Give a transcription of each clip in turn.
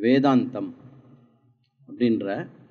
வேதாந்தம் அப்படின்ற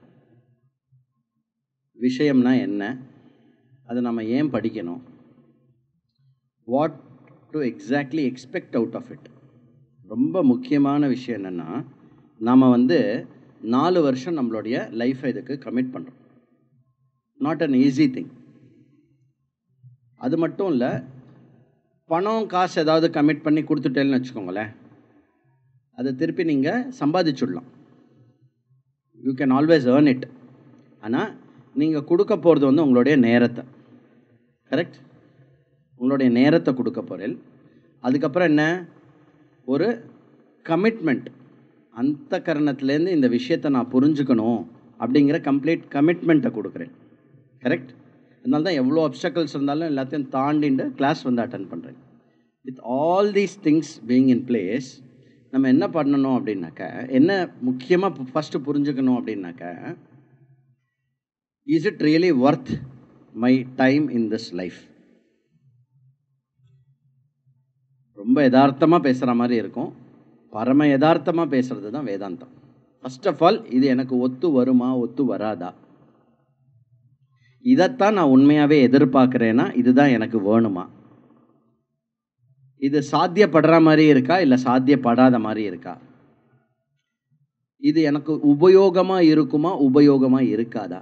விஷயம்னா என்ன அதை நம்ம ஏன் படிக்கணும் what to exactly expect out of it ரொம்ப முக்கியமான விஷயம் என்னென்னா நாம் வந்து நாலு வருஷம் நம்மளுடைய லைஃப்பை இதுக்கு கமிட் பண்ணுறோம் நாட் அன் ஈஸி திங் அது மட்டும் இல்லை பணம் காசு ஏதாவது கமிட் பண்ணி கொடுத்துட்டேன்னு வச்சுக்கோங்களேன் அதை திருப்பி நீங்கள் சம்பாதிச்சுடலாம் you can always earn it ஆனால் நீங்கள் கொடுக்க போகிறது வந்து உங்களுடைய நேரத்தை கரெக்ட் உங்களுடைய நேரத்தை கொடுக்க போகிறேன் அதுக்கப்புறம் என்ன ஒரு கமிட்மெண்ட் அந்த கரணத்துலேருந்து இந்த விஷயத்தை நான் புரிஞ்சுக்கணும் அப்படிங்கிற கம்ப்ளீட் கமிட்மெண்ட்டை கொடுக்குறேன் கரெக்ட் அதனால தான் எவ்வளோ அப்டக்கல்ஸ் இருந்தாலும் எல்லாத்தையும் தாண்டிட்டு கிளாஸ் வந்து அட்டன் பண்ணுறேன் with all these things being in place நம்ம என்ன பண்ணணும் அப்படின்னாக்க என்ன முக்கியமாக ஃபஸ்ட்டு புரிஞ்சுக்கணும் அப்படின்னாக்க is it really worth my time in this life ரொம்ப யதார்த்தமாக பேசுகிற மாதிரி இருக்கும் பரம யதார்த்தமாக பேசுகிறது தான் வேதாந்தம் ஃபர்ஸ்ட் ஆஃப் ஆல் இது எனக்கு ஒத்து வருமா ஒத்து வராதா இதைத்தான் நான் உண்மையாகவே எதிர்பார்க்குறேன்னா இதுதான் எனக்கு வேணுமா இது சாத்தியப்படுற மாதிரி இருக்கா இல்லை சாத்தியப்படாத மாதிரி இருக்கா இது எனக்கு உபயோகமாக இருக்குமா உபயோகமாக இருக்காதா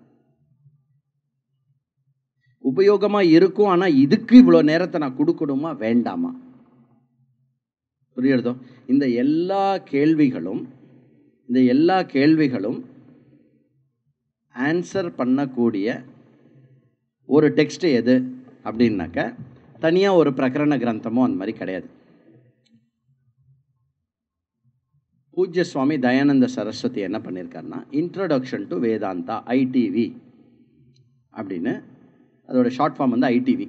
உபயோகமாக இருக்கும் ஆனால் இதுக்கு இவ்வளோ நேரத்தை நான் கொடுக்கணுமா வேண்டாமா புரியுறதோ இந்த எல்லா கேள்விகளும் இந்த எல்லா கேள்விகளும் ஆன்சர் பண்ணக்கூடிய ஒரு டெக்ஸ்ட் எது அப்படின்னாக்க தனியாக ஒரு பிரகரண கிரந்தமோ அந்த மாதிரி கிடையாது பூஜ்ய சுவாமி தயானந்த சரஸ்வதி என்ன பண்ணியிருக்காருன்னா இன்ட்ரடக்ஷன் டு வேதாந்தா ஐடிவி அப்படின்னு அதோட ஷார்ட் ஃபார்ம் வந்து ஐடிவி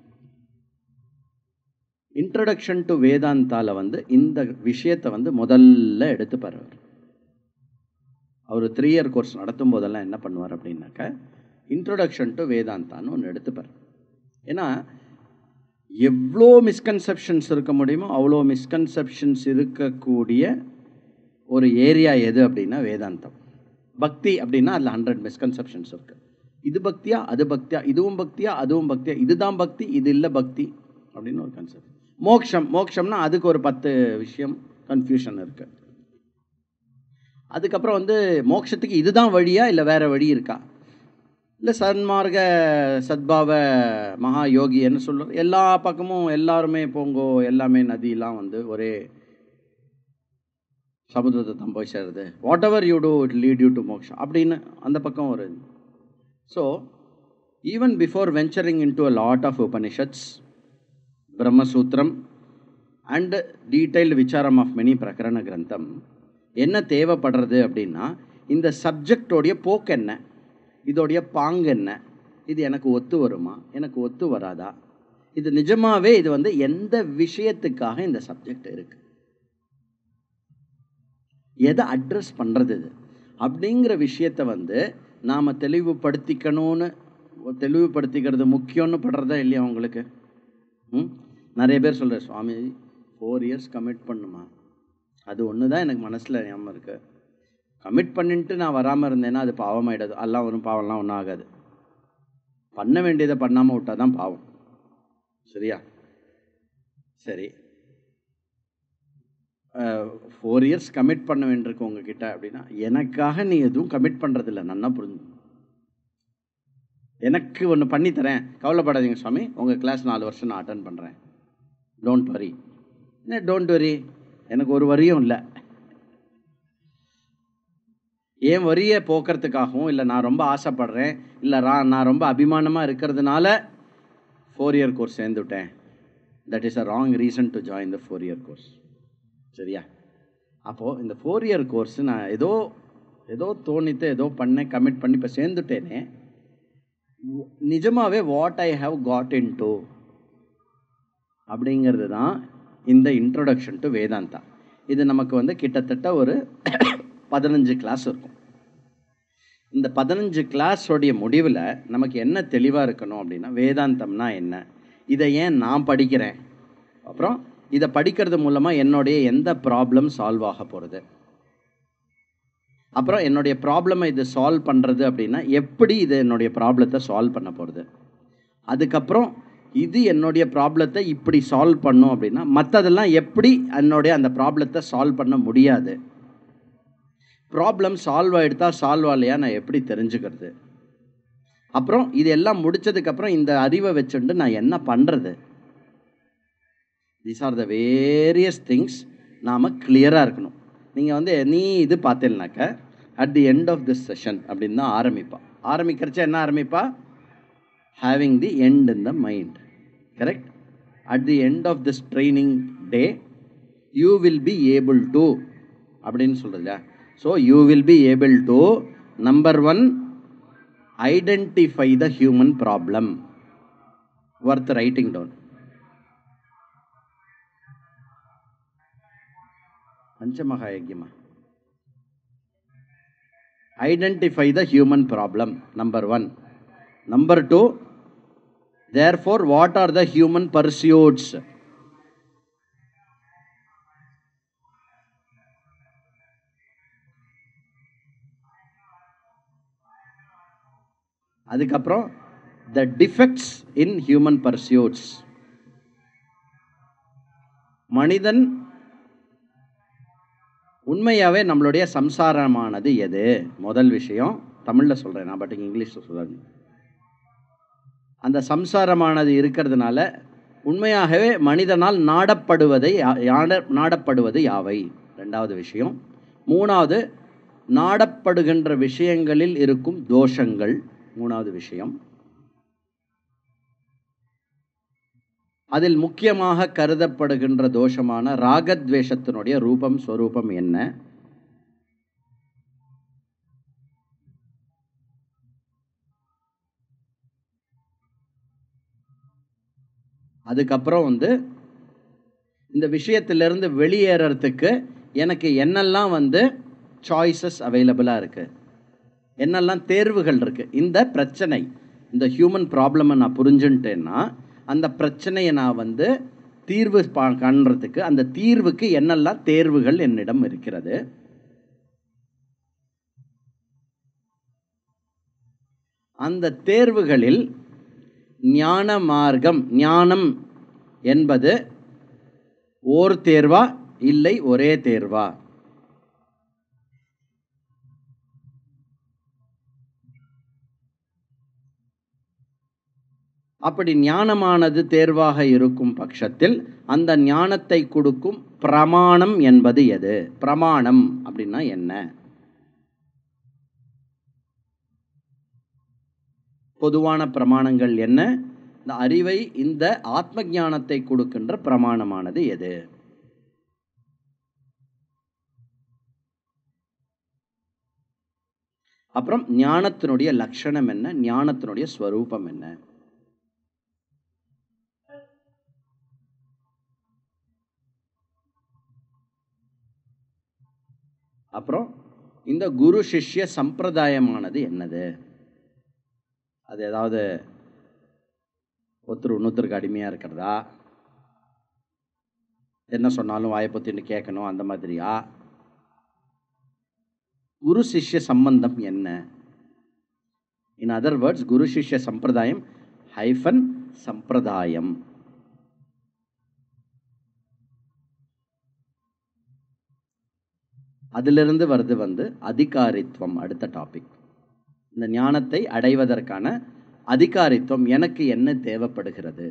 இன்ட்ரடக்ஷன் டு வேதாந்தால வந்து இந்த விஷயத்தை வந்து முதல்ல எடுத்து பாருவார் அவர் த்ரீ இயர் கோர்ஸ் நடத்தும் போதெல்லாம் என்ன பண்ணுவார் அப்படின்னாக்க இன்ட்ரொடக்ஷன் டு வேதாந்தான்னு ஒன்று எடுத்துப்பார் ஏன்னா எவ்வளோ மிஸ்கன்செப்ஷன்ஸ் இருக்க முடியுமோ அவ்வளோ மிஸ்கன்செப்ஷன்ஸ் இருக்கக்கூடிய ஒரு ஏரியா எது அப்படின்னா வேதாந்தம் பக்தி அப்படின்னா அதில் ஹண்ட்ரட் மிஸ்கன்செப்ஷன்ஸ் இருக்கு இது பக்தியா அது பக்தியா இதுவும் பக்தியா அதுவும் பக்தியா இதுதான் பக்தி இது இல்லை பக்தி அப்படின்னு ஒரு கன்செப்ட் மோக்ஷம் மோக்ஷம்னா அதுக்கு ஒரு பத்து விஷயம் கன்ஃபியூஷன் இருக்கு அதுக்கப்புறம் வந்து மோட்சத்துக்கு இதுதான் வழியா இல்லை வேற வழி இருக்கா இல்லை சன்மார்க்க சத்பாவ மகா யோகி என்ன சொல்லுவோம் எல்லா பக்கமும் எல்லாருமே போங்கோ எல்லாமே நதியெலாம் வந்து ஒரே சமுத்திரத்தை தான் போய் சேருது whatever you do it lead you to moksha அப்படின்னு அந்த பக்கம் ஒரு so even before venturing into a lot of Upanishads Brahmasutra and detailed vichara of many prakarana grantha என்ன தேவைப்படுறது அப்படின்னா இந்த சப்ஜெக்டோடைய போக்கு என்ன இதோடைய பாங்கு என்ன இது எனக்கு ஒத்து வருமா எனக்கு ஒத்து வராதா இது நிஜமாவே இது வந்து எந்த விஷயத்துக்காக இந்த சப்ஜெக்ட் இருக்கு எதை அட்ரஸ் பண்ணுறது இது அப்படிங்கிற விஷயத்தை வந்து நாம் தெளிவுபடுத்திக்கணும்னு தெளிவுபடுத்திக்கிறது முக்கியம்னு படுறதா இல்லையா உங்களுக்கு ம் நிறைய பேர் சொல்கிற சுவாமி ஃபோர் இயர்ஸ் கமிட் பண்ணுமா அது ஒன்று தான் எனக்கு மனசில் ஞாபகம் இருக்கு கமிட் பண்ணிட்டு நான் வராமல் இருந்தேன்னா அது பாவமாயிடாது எல்லாம் ஒன்றும் பாவம்லாம் ஒன்றும் ஆகாது பண்ண வேண்டியதை பண்ணாமல் விட்டால் தான் பாவம் சரியா சரி ஃபோர் இயர்ஸ் கமிட் பண்ண வேண்டியிருக்கு உங்ககிட்ட அப்படின்னா எனக்காக நீ எதுவும் கமிட் பண்ணுறதில்ல நன்னா புரிஞ்சு எனக்கு ஒன்று பண்ணித்தரேன் கவலைப்படாதீங்க சுவாமி உங்கள் கிளாஸ் நாலு வருஷம் நான் அட்டன் பண்ணுறேன் டோன்ட் வரி என்ன டோன்ட் வரி எனக்கு ஒரு வரியும் இல்லை ஏன் வரியை போக்குறதுக்காகவும் இல்லை நான் ரொம்ப ஆசைப்படுறேன் இல்லை ரா நான் ரொம்ப அபிமானமாக இருக்கிறதுனால ஃபோர் இயர் கோர்ஸ் சேர்ந்துவிட்டேன் that is a wrong reason to join the four year course சரியா அப்போது இந்த ஃபோர் இயர் கோர்ஸ் நான் ஏதோ ஏதோ தோணித்து ஏதோ பண்ணேன் கமிட் பண்ணி இப்போ சேர்ந்துட்டேனே நிஜமாவே what I have got into அப்படிங்கிறது தான் இந்த இன்ட்ரொடக்ஷன் டு வேதாந்தா இது நமக்கு வந்து கிட்டத்தட்ட ஒரு பதினஞ்சு கிளாஸ் இருக்கும் இந்த பதினஞ்சு கிளாஸோடைய முடிவில் நமக்கு என்ன தெளிவாக இருக்கணும் அப்படின்னா வேதாந்தம்னா என்ன இதை ஏன் நான் படிக்கிறேன் அப்புறம் இதை படிக்கிறது மூலமாக என்னுடைய எந்த ப்ராப்ளம் சால்வ் ஆக போகிறது அப்புறம் என்னுடைய ப்ராப்ளமை இது சால்வ் பண்ணுறது அப்படின்னா எப்படி இது என்னுடைய ப்ராப்ளத்தை சால்வ் பண்ண போகிறது அதுக்கப்புறம் இது என்னுடைய ப்ராப்ளத்தை இப்படி சால்வ் பண்ணும் அப்படின்னா மற்றதெல்லாம் எப்படி என்னுடைய அந்த ப்ராப்ளத்தை சால்வ் பண்ண முடியாது ப்ராப்ளம் சால்வ் ஆகிடுதா சால்வ் ஆகலையா நான் எப்படி தெரிஞ்சுக்கிறது அப்புறம் இது எல்லாம் முடிச்சதுக்கப்புறம் இந்த அறிவை வச்சுட்டு நான் என்ன பண்ணுறது these are the various things நாம் கிளியராக இருக்கணும் நீங்கள் வந்து நீ இது பார்த்தேன்னாக்க at the end of this session அப்படின்னு தான் ஆரம்பிப்பா ஆரம்பிக்கிறச்ச என்ன ஆரம்பிப்பா having the end in the mind correct at the end of this training day you will be able to அப்படின்னு சொல்கிறதுல so you will be able to number one identify the human problem worth writing down பஞ்சமகாயஜ்யமா identify the human problem number one number two therefore what are the human pursuits அதுக்கப்புறம் the defects in human pursuits மனிதன் உண்மையாகவே நம்மளுடைய சம்சாரமானது எது முதல் விஷயம் தமிழில் சொல்கிறேன் நான் பட் இங்கிலீஷில் சொல்கிறேன் அந்த சம்சாரமானது இருக்கிறதுனால உண்மையாகவே மனிதனால் நாடப்படுவதை யா- யாட- நாடப்படுவது யாவை ரெண்டாவது விஷயம் மூணாவது நாடப்படுகின்ற விஷயங்களில் இருக்கும் தோஷங்கள் மூணாவது விஷயம் அதில் முக்கியமாக கருதப்படுகின்ற தோஷமான ராகத்வேஷத்தினுடைய ரூபம் ஸ்வரூபம் என்ன அதுக்கப்புறம் வந்து இந்த விஷயத்திலிருந்து வெளியேறறதுக்கு எனக்கு என்னெல்லாம் வந்து சாய்ஸஸ் அவைலபிளாக இருக்குது என்னெல்லாம் தேர்வுகள் இருக்குது இந்த பிரச்சனை இந்த ஹியூமன் ப்ராப்ளமை நான் புரிஞ்சுன்ட்டேன்னா அந்த பிரச்சனையை நான் வந்து தீர்வு பா காண்றதுக்கு அந்த தீர்வுக்கு என்னெல்லாம் தேர்வுகள் என்னிடம் இருக்கிறது அந்த தேர்வுகளில் ஞான மார்க்கம் ஞானம் என்பது ஓர் தேர்வா இல்லை ஒரே தேர்வா அப்படி ஞானமானது தேர்வாக இருக்கும் பட்சத்தில் அந்த ஞானத்தை கொடுக்கும் பிரமாணம் என்பது எது பிரமாணம் அப்படின்னா என்ன பொதுவான பிரமாணங்கள் என்ன இந்த அறிவை இந்த ஆத்ம ஞானத்தை கொடுக்கின்ற பிரமாணமானது எது அப்புறம் ஞானத்தினுடைய லட்சணம் என்ன ஞானத்தினுடைய ஸ்வரூபம் என்ன அப்புறம் இந்த குரு சிஷ்ய சம்பிரதாயமானது என்னது அது ஏதாவது ஒருத்தர் இன்னொருத்தருக்கு அடிமையாக இருக்கிறதா என்ன சொன்னாலும் வாய்ப்பத்தின்னு கேட்கணும் அந்த மாதிரியா குரு சிஷ்ய சம்பந்தம் என்ன இன் அதர் வேர்ட்ஸ் குரு சிஷ்ய சம்பிரதாயம் ஹைஃபன் சம்பிரதாயம் அதிலிருந்து வருது வந்து அதிகாரித்துவம் அடுத்த டாபிக் இந்த ஞானத்தை அடைவதற்கான அதிகாரித்துவம் எனக்கு என்ன தேவைப்படுகிறது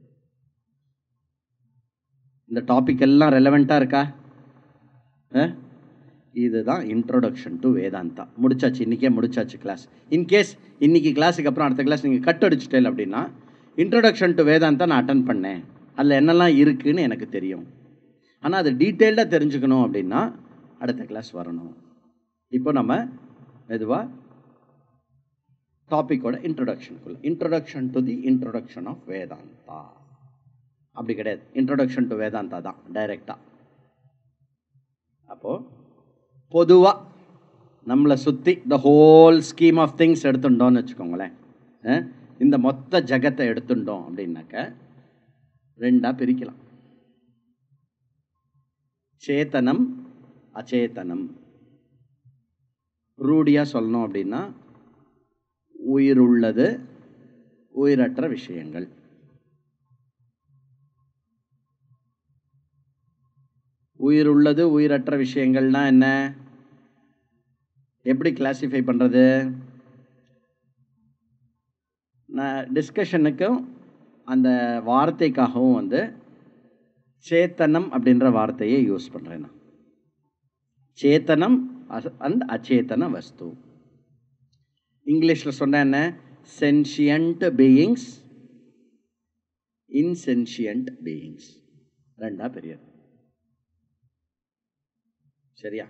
இந்த டாபிக் எல்லாம் ரெலவெண்ட்டாக இருக்கா அஹ்? இதுதான் இன்ட்ரோடக்ஷன் டு வேதாந்தா முடிச்சாச்சு இன்றைக்கே முடிச்சாச்சு கிளாஸ் இன்கேஸ் இன்னைக்கு கிளாஸுக்கு அப்புறம் அடுத்த கிளாஸ் நீங்கள் கட் அடிச்சிட்டேல் அப்படின்னா இன்ட்ரோடக்ஷன் டு வேதாந்தா நான் அட்டன் பண்ணேன் அதில் என்னெல்லாம் இருக்குன்னு எனக்கு தெரியும் ஆனால் அது டீட்டெயில்டாக தெரிஞ்சுக்கணும் அப்படின்னா அடுத்த கிளாஸ் வரணும் இப்போ நம்ம மெதுவாக டாப்பிக்கோட இன்ட்ரொடக்ஷனுக்குள்ள introduction to the introduction of Vedanta அப்படி கிடையாது இன்ட்ரொடக்ஷன் டு வேதாந்தா தான் டைரெக்டாக அப்போது பொதுவாக நம்மளை சுற்றி the whole scheme of things எடுத்துட்டோம்னு வச்சுக்கோங்களேன் அஹ், இந்த மொத்த ஜகத்தை எடுத்துட்டோம் அப்படின்னாக்க ரெண்டாக பிரிக்கலாம் சேத்தனம் அச்சேதனம் ரூடியாக சொல்லணும் அப்படின்னா உயிர் உள்ளது உயிரற்ற விஷயங்கள் உயிர் உள்ளது உயிரற்ற விஷயங்கள்னா என்ன எப்படி கிளாசிஃபை பண்ணுறது நான் டிஸ்கஷனுக்கும் அந்த வார்த்தைக்காகவும் வந்து சேத்தனம் அப்படின்ற வார்த்தையை யூஸ் பண்ணுறேன் நான் சேத்தனம் அண்ட் அச்சேதன வஸ்து இங்கிலீஷில் சொன்ன என்ன சென்ஷியன்ட் பீயிங்ஸ் இன்சென்ஷியன்ட் பீயிங்ஸ் ரெண்டா பெரிய சரியா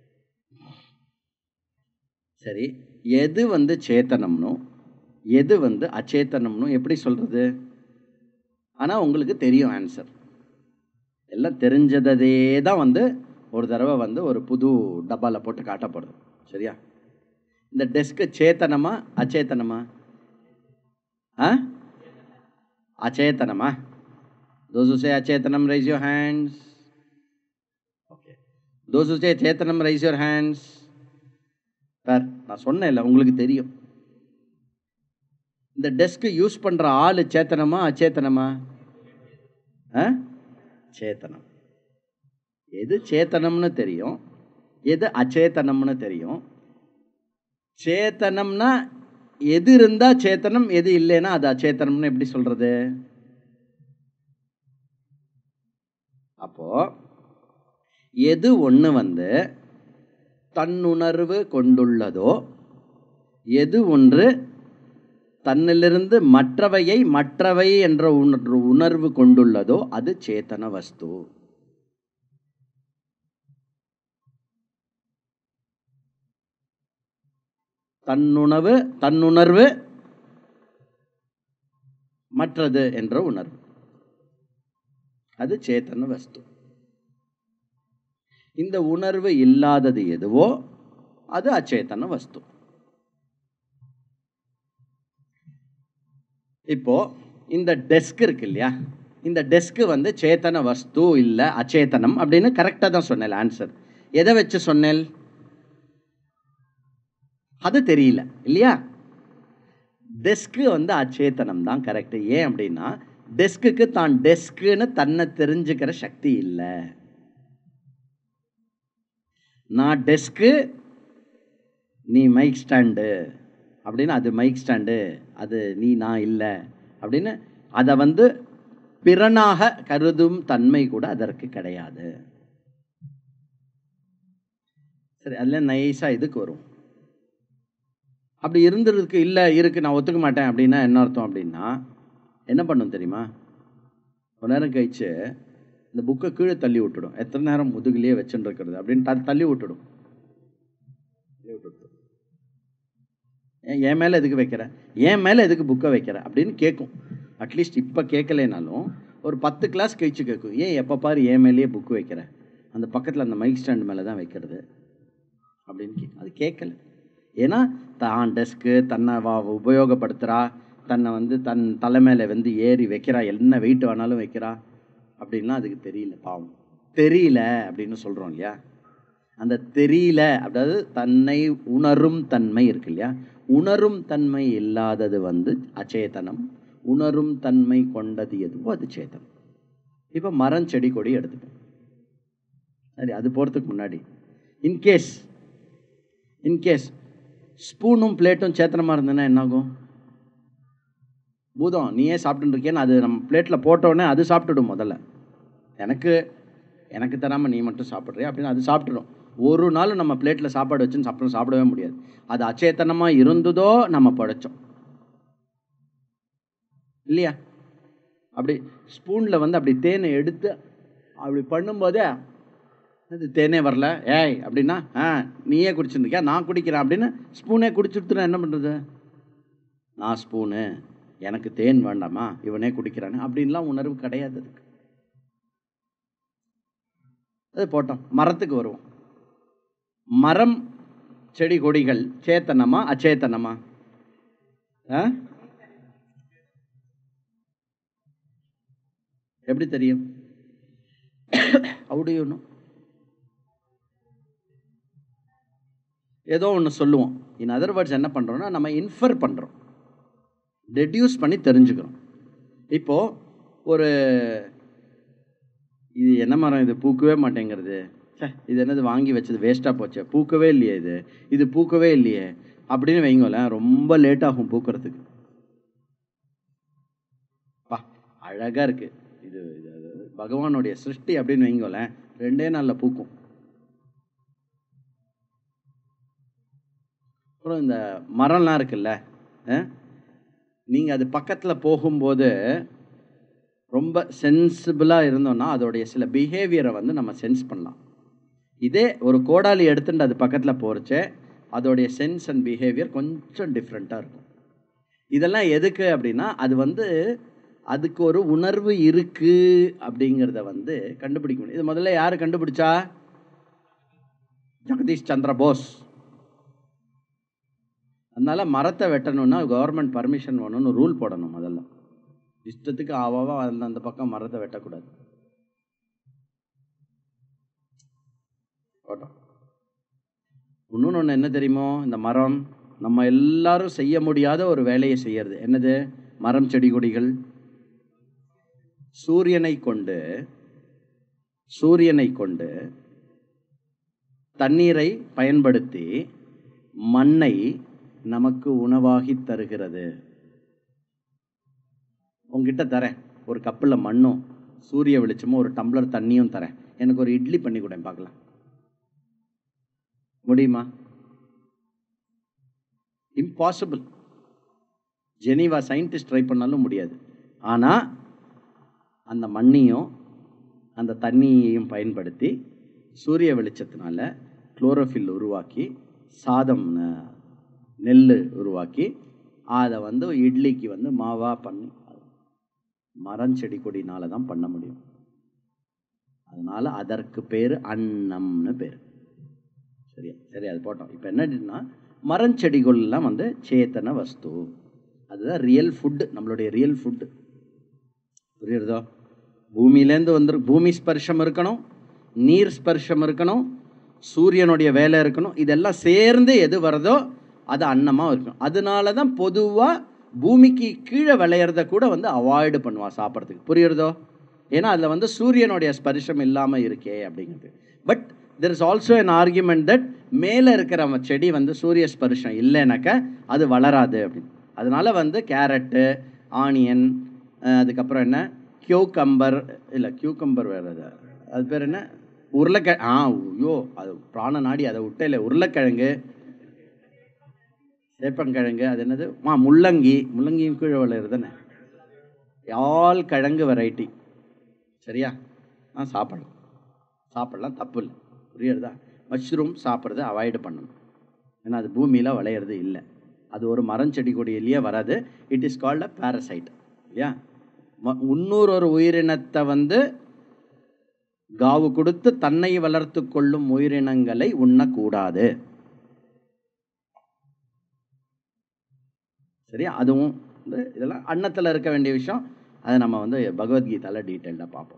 சரி எது வந்து சேத்தனம்னோ எது வந்து அச்சேத்தனம்னு எப்படி சொல்கிறது ஆனால் உங்களுக்கு தெரியும் ஆன்சர் எல்லாம் தெரிஞ்சதே தான் வந்து ஒரு தடவை வந்து ஒரு புது டப்பாவில் போட்டு காட்டப்படுது சரியா இந்த டெஸ்க்கு சேத்தனமா அச்சேத்தனமா ஆ அச்சேத்தனமா those who say achetanam raise your hands okay those who say chetanam raise your hands sir நான் சொன்னேன்ல உங்களுக்கு தெரியும் இந்த டெஸ்க் யூஸ் பண்ற ஆளு சேத்தனமா அச்சேத்தனமா ஆ சேத்தனம் எது சேத்தனம்னு தெரியும் எது அச்சேத்தனம்னு தெரியும் சேத்தனம்னா எது இருந்தா சேத்தனம் எது இல்லைன்னா அது அச்சேத்தனம்னு எப்படி சொல்றது அப்போ எது ஒன்று வந்து தன்னுணர்வு கொண்டுள்ளதோ எது ஒன்று தன்னிலிருந்து மற்றவையை மற்றவை என்ற உணர்வு உணர்வு கொண்டுள்ளதோ அது சேத்தன வஸ்து தன்னுணவு தன்னுணர்வு மற்றது என்ற உணர்வு அது சேத்தன வஸ்து இந்த உணர்வு இல்லாதது எதுவோ அது அச்சேதன வஸ்து இப்போ இந்த டெஸ்க் இருக்கு இல்லையா இந்த டெஸ்க் வந்து சேத்தன வஸ்து இல்லை அச்சேதனம் அப்படின்னு கரெக்டாக தான் சொன்னேன் ஆன்சர் எதை வச்சு சொன்னேன் அது தெரியல இல்லையா டெஸ்க்கு வந்து அச்சேத்தனம் தான் கரெக்ட் ஏன் அப்படின்னா டெஸ்க்குக்கு தான் டெஸ்க்குன்னு தன்னை தெரிஞ்சுக்கிற சக்தி இல்லை நான் டெஸ்க்கு நீ மைக் ஸ்டாண்டு அப்படின்னு அது மைக் ஸ்டாண்டு அது நீ நான் இல்லை அப்படின்னு அதை வந்து பிறனாக கருதும் தன்மை கூட அதற்கு கிடையாது சரி அதில் நைஸாக இதுக்கு வரும் அப்படி இருந்ததுக்கு இல்லை இருக்கு நான் ஒத்துக்க மாட்டேன் அப்படின்னா என்ன அர்த்தம் அப்படின்னா என்ன பண்ணும் தெரியுமா ஒரு நேரம் கழிச்சு இந்த புக்கை கீழே தள்ளி விட்டுடும் எத்தனை நேரம் முதுகுலேயே வச்சுட்டு இருக்கிறது அப்படின்னு த- தள்ளி விட்டுடும் தள்ளி விட்டுடும். ஏன் என் மேலே எதுக்கு வைக்கிற என் மேலே எதுக்கு புக்கை வைக்கிற அப்படின்னு கேட்கும் அட்லீஸ்ட் இப்போ கேட்கலைனாலும் ஒரு பத்து கிளாஸ் கழிச்சு கேட்கும் ஏன் எப்போ பாரு என் மேலேயே புக்கு வைக்கிற அந்த பக்கத்தில் அந்த மைக் ஸ்டாண்ட் மேலே தான் வைக்கிறது அப்படின்னு கே அது கேட்கல ஏன்னா தான் டெஸ்க்கு தன்னை வா உபயோகப்படுத்துகிறா தன்னை வந்து தன் தலை மேலே வந்து ஏறி வைக்கிறா என்ன வெயிட் வேணாலும் வைக்கிறா அப்படின்லாம் அதுக்கு தெரியல பாவம் தெரியல அப்படின்னு சொல்கிறோம் இல்லையா அந்த தெரியல அதாவது தன்னை உணரும் தன்மை இருக்கு இல்லையா உணரும் தன்மை இல்லாதது வந்து அச்சேதனம் உணரும் தன்மை கொண்டது எதுவோ அது சேத்தனம் இப்போ மரம் செடி கொடி எடுத்துப்போம் சரி அது போகிறதுக்கு முன்னாடி இன்கேஸ் இன்கேஸ் ஸ்பூனும் பிளேட்டும் சேத்தனமாக இருந்ததுன்னா என்னாகும் பூதம் நீயே சாப்பிட்டுட்டு இருக்கேன்னு அது நம்ம பிளேட்டில் போட்டோடனே அது சாப்பிட்டுடும் முதல்ல எனக்கு எனக்கு தராமல் நீ மட்டும் சாப்பிட்றியா அப்படின்னு அது சாப்பிட்டுடும் ஒரு நாள் நம்ம பிளேட்டில் சாப்பாடு வச்சுன்னு சாப்பிட சாப்பிடவே முடியாது அது அச்சேத்தனமாக இருந்ததோ நம்ம படைச்சோம் இல்லையா அப்படி ஸ்பூனில் வந்து அப்படி தேனை எடுத்து அப்படி பண்ணும்போதே அது தேனே வரல ஏய் அப்படின்னா ஆ நீயே குடிச்சிருந்தியா நான் குடிக்கிறேன் அப்படின்னு ஸ்பூனே குடிச்சுட்டுனா என்ன பண்ணுறது நான் ஸ்பூனு எனக்கு தேன் வேண்டாமா இவனே குடிக்கிறானே அப்படின்லாம் உணர்வு கிடையாது அதுக்கு அது போட்டோம் மரத்துக்கு வருவோம் மரம் செடி கொடிகள் சேத்தனமா அச்சேத்தனமா ஆ எப்படி தெரியும் how do you know ஏதோ ஒன்று சொல்லுவோம் இன் அதர் வேர்ட்ஸ் என்ன பண்ணுறோம்னா நம்ம இன்ஃபர் பண்ணுறோம் டெடியூஸ் பண்ணி தெரிஞ்சுக்கிறோம் இப்போது ஒரு இது என்ன மரம் இது பூக்கவே மாட்டேங்கிறது ச்சே இது என்னது வாங்கி வச்சது வேஸ்ட்டாக போச்சே பூக்கவே இல்லையே இது இது பூக்கவே இல்லையே அப்படின்னு வைங்களேன் ரொம்ப லேட் ஆகும் பூக்கிறதுக்கு பா அழகாக இருக்குது இது இது அது பகவானுடைய சிருஷ்டி அப்படின்னு வைங்களேன் ரெண்டே நாளில் பூக்கும் அப்புறம் இந்த மரம்லாம் இருக்குல்ல நீங்கள் அது பக்கத்தில் போகும்போது ரொம்ப சென்சிபிளாக இருந்தோம்னா அதோடைய சில பிஹேவியரை வந்து நம்ம சென்ஸ் பண்ணலாம் இதே ஒரு கோடாலி எடுத்துட்டு அது பக்கத்தில் போகிறச்சே அதோடைய சென்ஸ் அண்ட் பிஹேவியர் கொஞ்சம் டிஃப்ரெண்ட்டாக இருக்கும் இதெல்லாம் எதுக்கு அப்படின்னா அது வந்து அதுக்கு ஒரு உணர்வு இருக்கு அப்படிங்கிறத வந்து கண்டுபிடிக்க முடியும் இது முதல்ல யார் கண்டுபிடிச்சா ஜெகதீஷ் சந்திர போஸ் அதனால மரத்தை வெட்டணும்னா கவர்மெண்ட் பர்மிஷன் வேணும்னு ரூல் போடணும் முதல்ல இஷ்டத்துக்கு ஆவாவா அந்த அந்த பக்கம் மரத்தை வெட்டக்கூடாது போட்டோம் இன்னொன்று ஒன்று என்ன தெரியுமோ இந்த மரம் நம்ம எல்லாரும் செய்ய முடியாத ஒரு வேலையை செய்யறது என்னது மரம் செடி கொடிகள் சூரியனை கொண்டு சூரியனை கொண்டு தண்ணீரை பயன்படுத்தி மண்ணை நமக்கு உணவாகி தருகிறது உங்ககிட்ட தரேன் ஒரு கப்பில் மண்ணும் சூரிய வெளிச்சமும் ஒரு டம்ளர் தண்ணியும் தரேன் எனக்கு ஒரு இட்லி பண்ணி கூட பார்க்கலாம் முடியுமா இம்பாசிபிள் ஜெனீவா சயின்டிஸ்ட் ட்ரை பண்ணாலும் முடியாது ஆனால் அந்த மண்ணையும் அந்த தண்ணியையும் பயன்படுத்தி சூரிய வெளிச்சத்தினால குளோரோஃபில் உருவாக்கி சாதம் ந- நெல் உருவாக்கி அதை வந்து இட்லிக்கு வந்து மாவா பண்ணி மரம் செடி கொடினால தான் பண்ண முடியும் அதனால அதற்கு பேர் அன்னம்னு பேர் சரியா சரி அது போட்டோம் இப்போ என்னன்னா மரஞ்செடிகள்லாம் வந்து சேத்தன வஸ்து அதுதான் ரியல் ஃபுட்டு நம்மளுடைய ரியல் ஃபுட்டு புரியுறதோ பூமியிலேருந்து வந்து பூமி ஸ்பர்ஷம் இருக்கணும் நீர் ஸ்பர்ஷம் இருக்கணும் சூரியனுடைய வேலை இருக்கணும் இதெல்லாம் சேர்ந்து எது வருதோ அது அன்னமாக இருக்கணும் அதனால தான் பொதுவாக பூமிக்கு கீழே விளையிறத கூட வந்து அவாய்டு பண்ணுவா சாப்பிட்றதுக்கு புரியுறதோ ஏன்னா அதில் வந்து சூரியனுடைய ஸ்பர்ஷம் இல்லாமல் இருக்கே அப்படிங்கிறது but there is also an argument that மேலே இருக்கிற நம்ம செடி வந்து சூரிய ஸ்பர்ஷம் இல்லைனாக்க அது வளராது அப்படின்னு அதனால வந்து கேரட்டு ஆனியன் அதுக்கப்புறம் என்ன கியூக்கம்பர் இல்லை கியூக்கம்பர் வேறு அது அது பேர் என்ன உருளைக்க ஆ ஐயோ அது பிராண நாடி அதை விட்டே உருளைக்கிழங்கு சேப்பங்கிழங்கு அது என்னது ஆ முள்ளங்கி முள்ளங்கியும் கீழே விளையிறது தானே ஆல் கிழங்கு வெரைட்டி சரியா ஆ சாப்பிடலாம் சாப்பிடலாம் தப்பு இல்லை புரியுறதா மஷ்ரூம் சாப்பிட்றத அவாய்டு பண்ணணும் ஏன்னா அது பூமியில் விளையிறது இல்லை அது ஒரு மரம் செடி கொடியிலேயே வராது it is called a parasite இல்லையா ம- இன்னொரு ஒரு உயிரினத்தை வந்து காவு கொடுத்து தன்னை வளர்த்து கொள்ளும் உயிரினங்களை உண்ணக்கூடாது சரியா அதுவும் வந்து இதெல்லாம் அன்னத்தில் இருக்க வேண்டிய விஷயம் அதை நம்ம வந்து பகவத்கீதாவில் டீட்டெயில்டாக பார்ப்போம்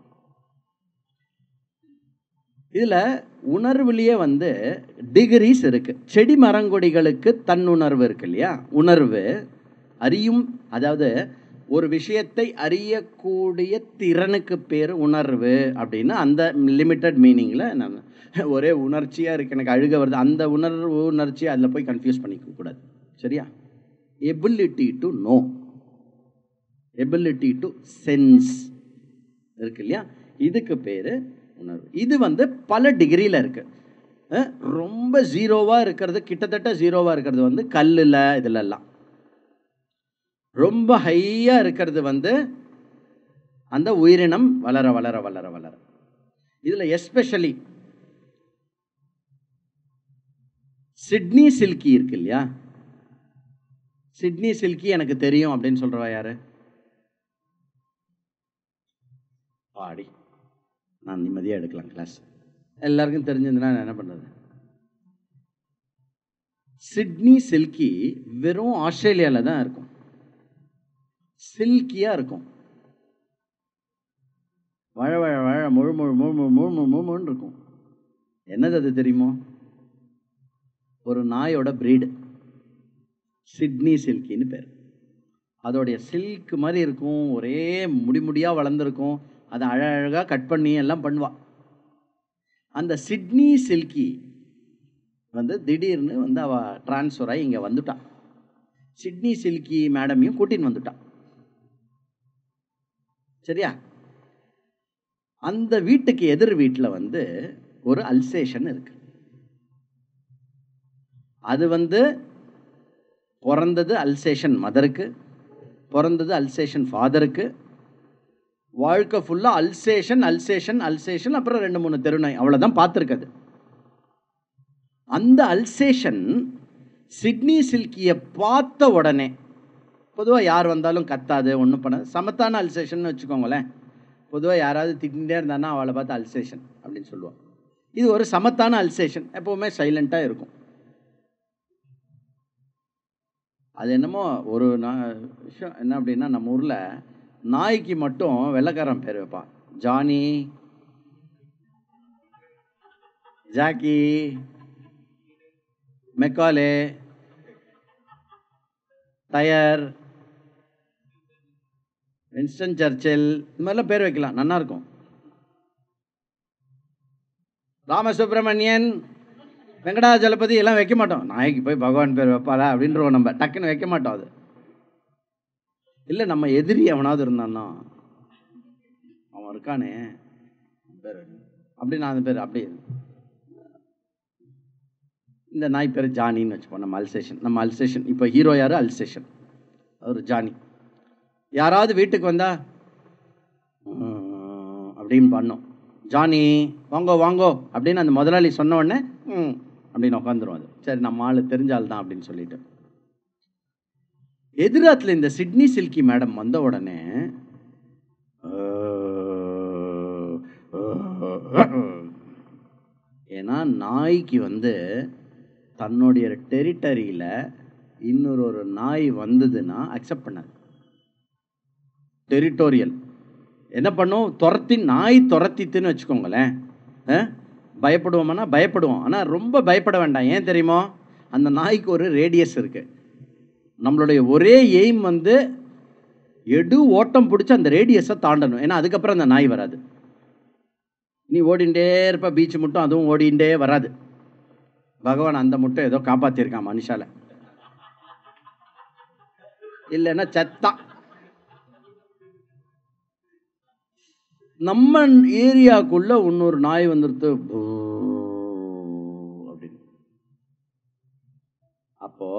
இதில் உணர்வுலேயே வந்து டிகிரிஸ் இருக்கு செடி மரங்கொடிகளுக்கு தன்னுணர்வு இருக்கு இல்லையா உணர்வு அறியும் அதாவது ஒரு விஷயத்தை அறியக்கூடிய திறனுக்கு பேர் உணர்வு அப்படின்னு அந்த லிமிட்டட் மீனிங்கில் நம்ம ஒரே உணர்ச்சியாக இருக்கு எனக்கு அழுக வருது அந்த உணர்வு உணர்ச்சியை அதில் போய் கன்ஃபியூஸ் பண்ணிக்க கூடாது சரியா ability to know ability to sense இருக்கு இல்லையா இதுக்கு பேர் உணர்வு இது வந்து பல டிகிரியில் இருக்கு அஹ் ரொம்ப ஜீரோவாக இருக்கிறது கிட்டத்தட்ட ஜீரோவாக இருக்கிறது வந்து கல்லில் இதிலெல்லாம் ரொம்ப ஹையாக இருக்கிறது வந்து அந்த உயிரினம் வளர வளர வளர வளர இதில் எஸ்பெஷலி சிட்னி சில்கி இருக்கு இல்லையா சிட்னி சில்கி எனக்கு தெரியும் அப்படின்னு சொல்றவா யாரு பாடி நான் நிம்மதியாக எடுக்கலாம் கிளாஸ் எல்லாருக்கும் தெரிஞ்சிருந்தா நான் என்ன பண்ணுறது சிட்னி சில்கி வெறும் ஆஸ்திரேலியாவில் தான் இருக்கும் சில்கியாக இருக்கும் வழ வழ வழ முழு முழு முழு முழு முழு முழு முழு முழுன்னு இருக்கும் என்னது அது தெரியுமோ ஒரு நாயோட பிரீடு சிட்னி சில்கின்னு பேர் அதோடைய சில்க் மாதிரி இருக்கும் ஒரே முடி முடியாக வளர்ந்துருக்கும் அதை அழகாக கட் பண்ணி எல்லாம் பண்ணுவா அந்த சிட்னி சில்கி வந்து திடீர்னு வந்து அவ டிரான்ஸ்ஃபர் ஆகி இங்கே வந்துட்டா சிட்னி சில்கி மேடமையும் கூட்டின்னு வந்துட்டா சரியா அந்த வீட்டுக்கு எதிர் வீட்டில் வந்து ஒரு அல்சேஷன் இருக்கு அது வந்து பிறந்தது அல்சேஷன் மதருக்கு பிறந்தது அல்சேஷன் ஃபாதருக்கு வாழ்க்கை ஃபுல்லாக அல்சேஷன் அல்சேஷன் அல்சேஷன் அப்புறம் ரெண்டு மூணு தெருநாய் அவ்வளோதான் பார்த்துருக்குது அந்த அல்சேஷன் சிட்னி சில்கியை பார்த்த உடனே பொதுவாக யார் வந்தாலும் கத்தாது ஒன்றும் பண்ணாது சமத்தான அல்சேஷன் வச்சுக்கோங்களேன் பொதுவாக யாராவது திட்டிகிட்டே இருந்தானா அவளை பார்த்து அல்சேஷன் அப்படின்னு சொல்லுவாள் இது ஒரு சமத்தான அல்சேஷன் எப்போவுமே சைலண்ட்டாக இருக்கும் அது என்னமோ ஒரு நா- விஷயம் என்ன அப்படின்னா நம்ம ஊரில் நாய்க்கு மட்டும் வெள்ளைக்காரன் பேர் வைப்பான் Johnny Jackie Macaulay Dyer Winston Churchill இந்த மாதிரிலாம் பேர் வைக்கலாம் நல்லா இருக்கும் ராமசுப்ரமணியன் வெங்கடாஜலபதி எல்லாம் வைக்க மாட்டோம் நாய்க்கு போய் பகவான் பேர் வைப்பாளா அப்படின்றோம் நம்ம டக்குன்னு வைக்க மாட்டோம் அது இல்லை நம்ம எதிரி அவனாவது இருந்தான்னா அவன் இருக்கானே அவன் பேர் என்ன? அப்படின்னு அந்த பேர் அப்படி இந்த நாய் பேர் ஜானின்னு வச்சுப்போம் நம்ம அல்சேஷன் நம்ம அல்சேஷன் இப்போ ஹீரோ யாரு அல்சேஷன் அவர் ஜானி யாராவது வீட்டுக்கு வந்தா "ம்" அப்படின்னு பண்ணோம் ஜானி வாங்கோ வாங்கோ அப்படின்னு அந்த முதலாளி சொன்ன உடனே ம் அப்படின்னு உட்காந்துரும் அது சரி நம்ம ஆள் தெரிஞ்ச ஆள் தான் அப்படின்னு சொல்லிட்டு எதிராத்துல இந்த சிட்னி சில்கி மேடம் வந்த உடனே ஏன்னா நாய்க்கு வந்து தன்னுடைய டெரிட்டரியில் இன்னொரு ஒரு நாய் வந்ததுன்னா அக்செப்ட் பண்ணாது டெரிட்டோரியல் என்ன பண்ணும் துரத்தி நாய் துரத்தித்துன்னு வச்சுக்கோங்களேன் ஆ? பயப்படுவோமானா பயப்படுவோம் ஆனால் ரொம்ப பயப்பட வேண்டாம் ஏன் தெரியுமோ அந்த நாய்க்கு ஒரு ரேடியஸ் இருக்கு நம்மளுடைய ஒரே எய்ம் வந்து எடு ஓட்டம் பிடிச்சி அந்த ரேடியஸை தாண்டணும் ஏன்னா அதுக்கப்புறம் அந்த நாய் வராது நீ ஓடிண்டே இருப்ப பீச் மட்டும் அதுவும் ஓடிண்டே வராது பகவான் அந்த மட்டும் ஏதோ காப்பாத்திருக்கான் மனுஷால இல்லைன்னா செத்தான் நம்ம ஏரியாக்குள்ள இன்னொரு நாய் வந்துருது பூ அப்படின்னு அப்போ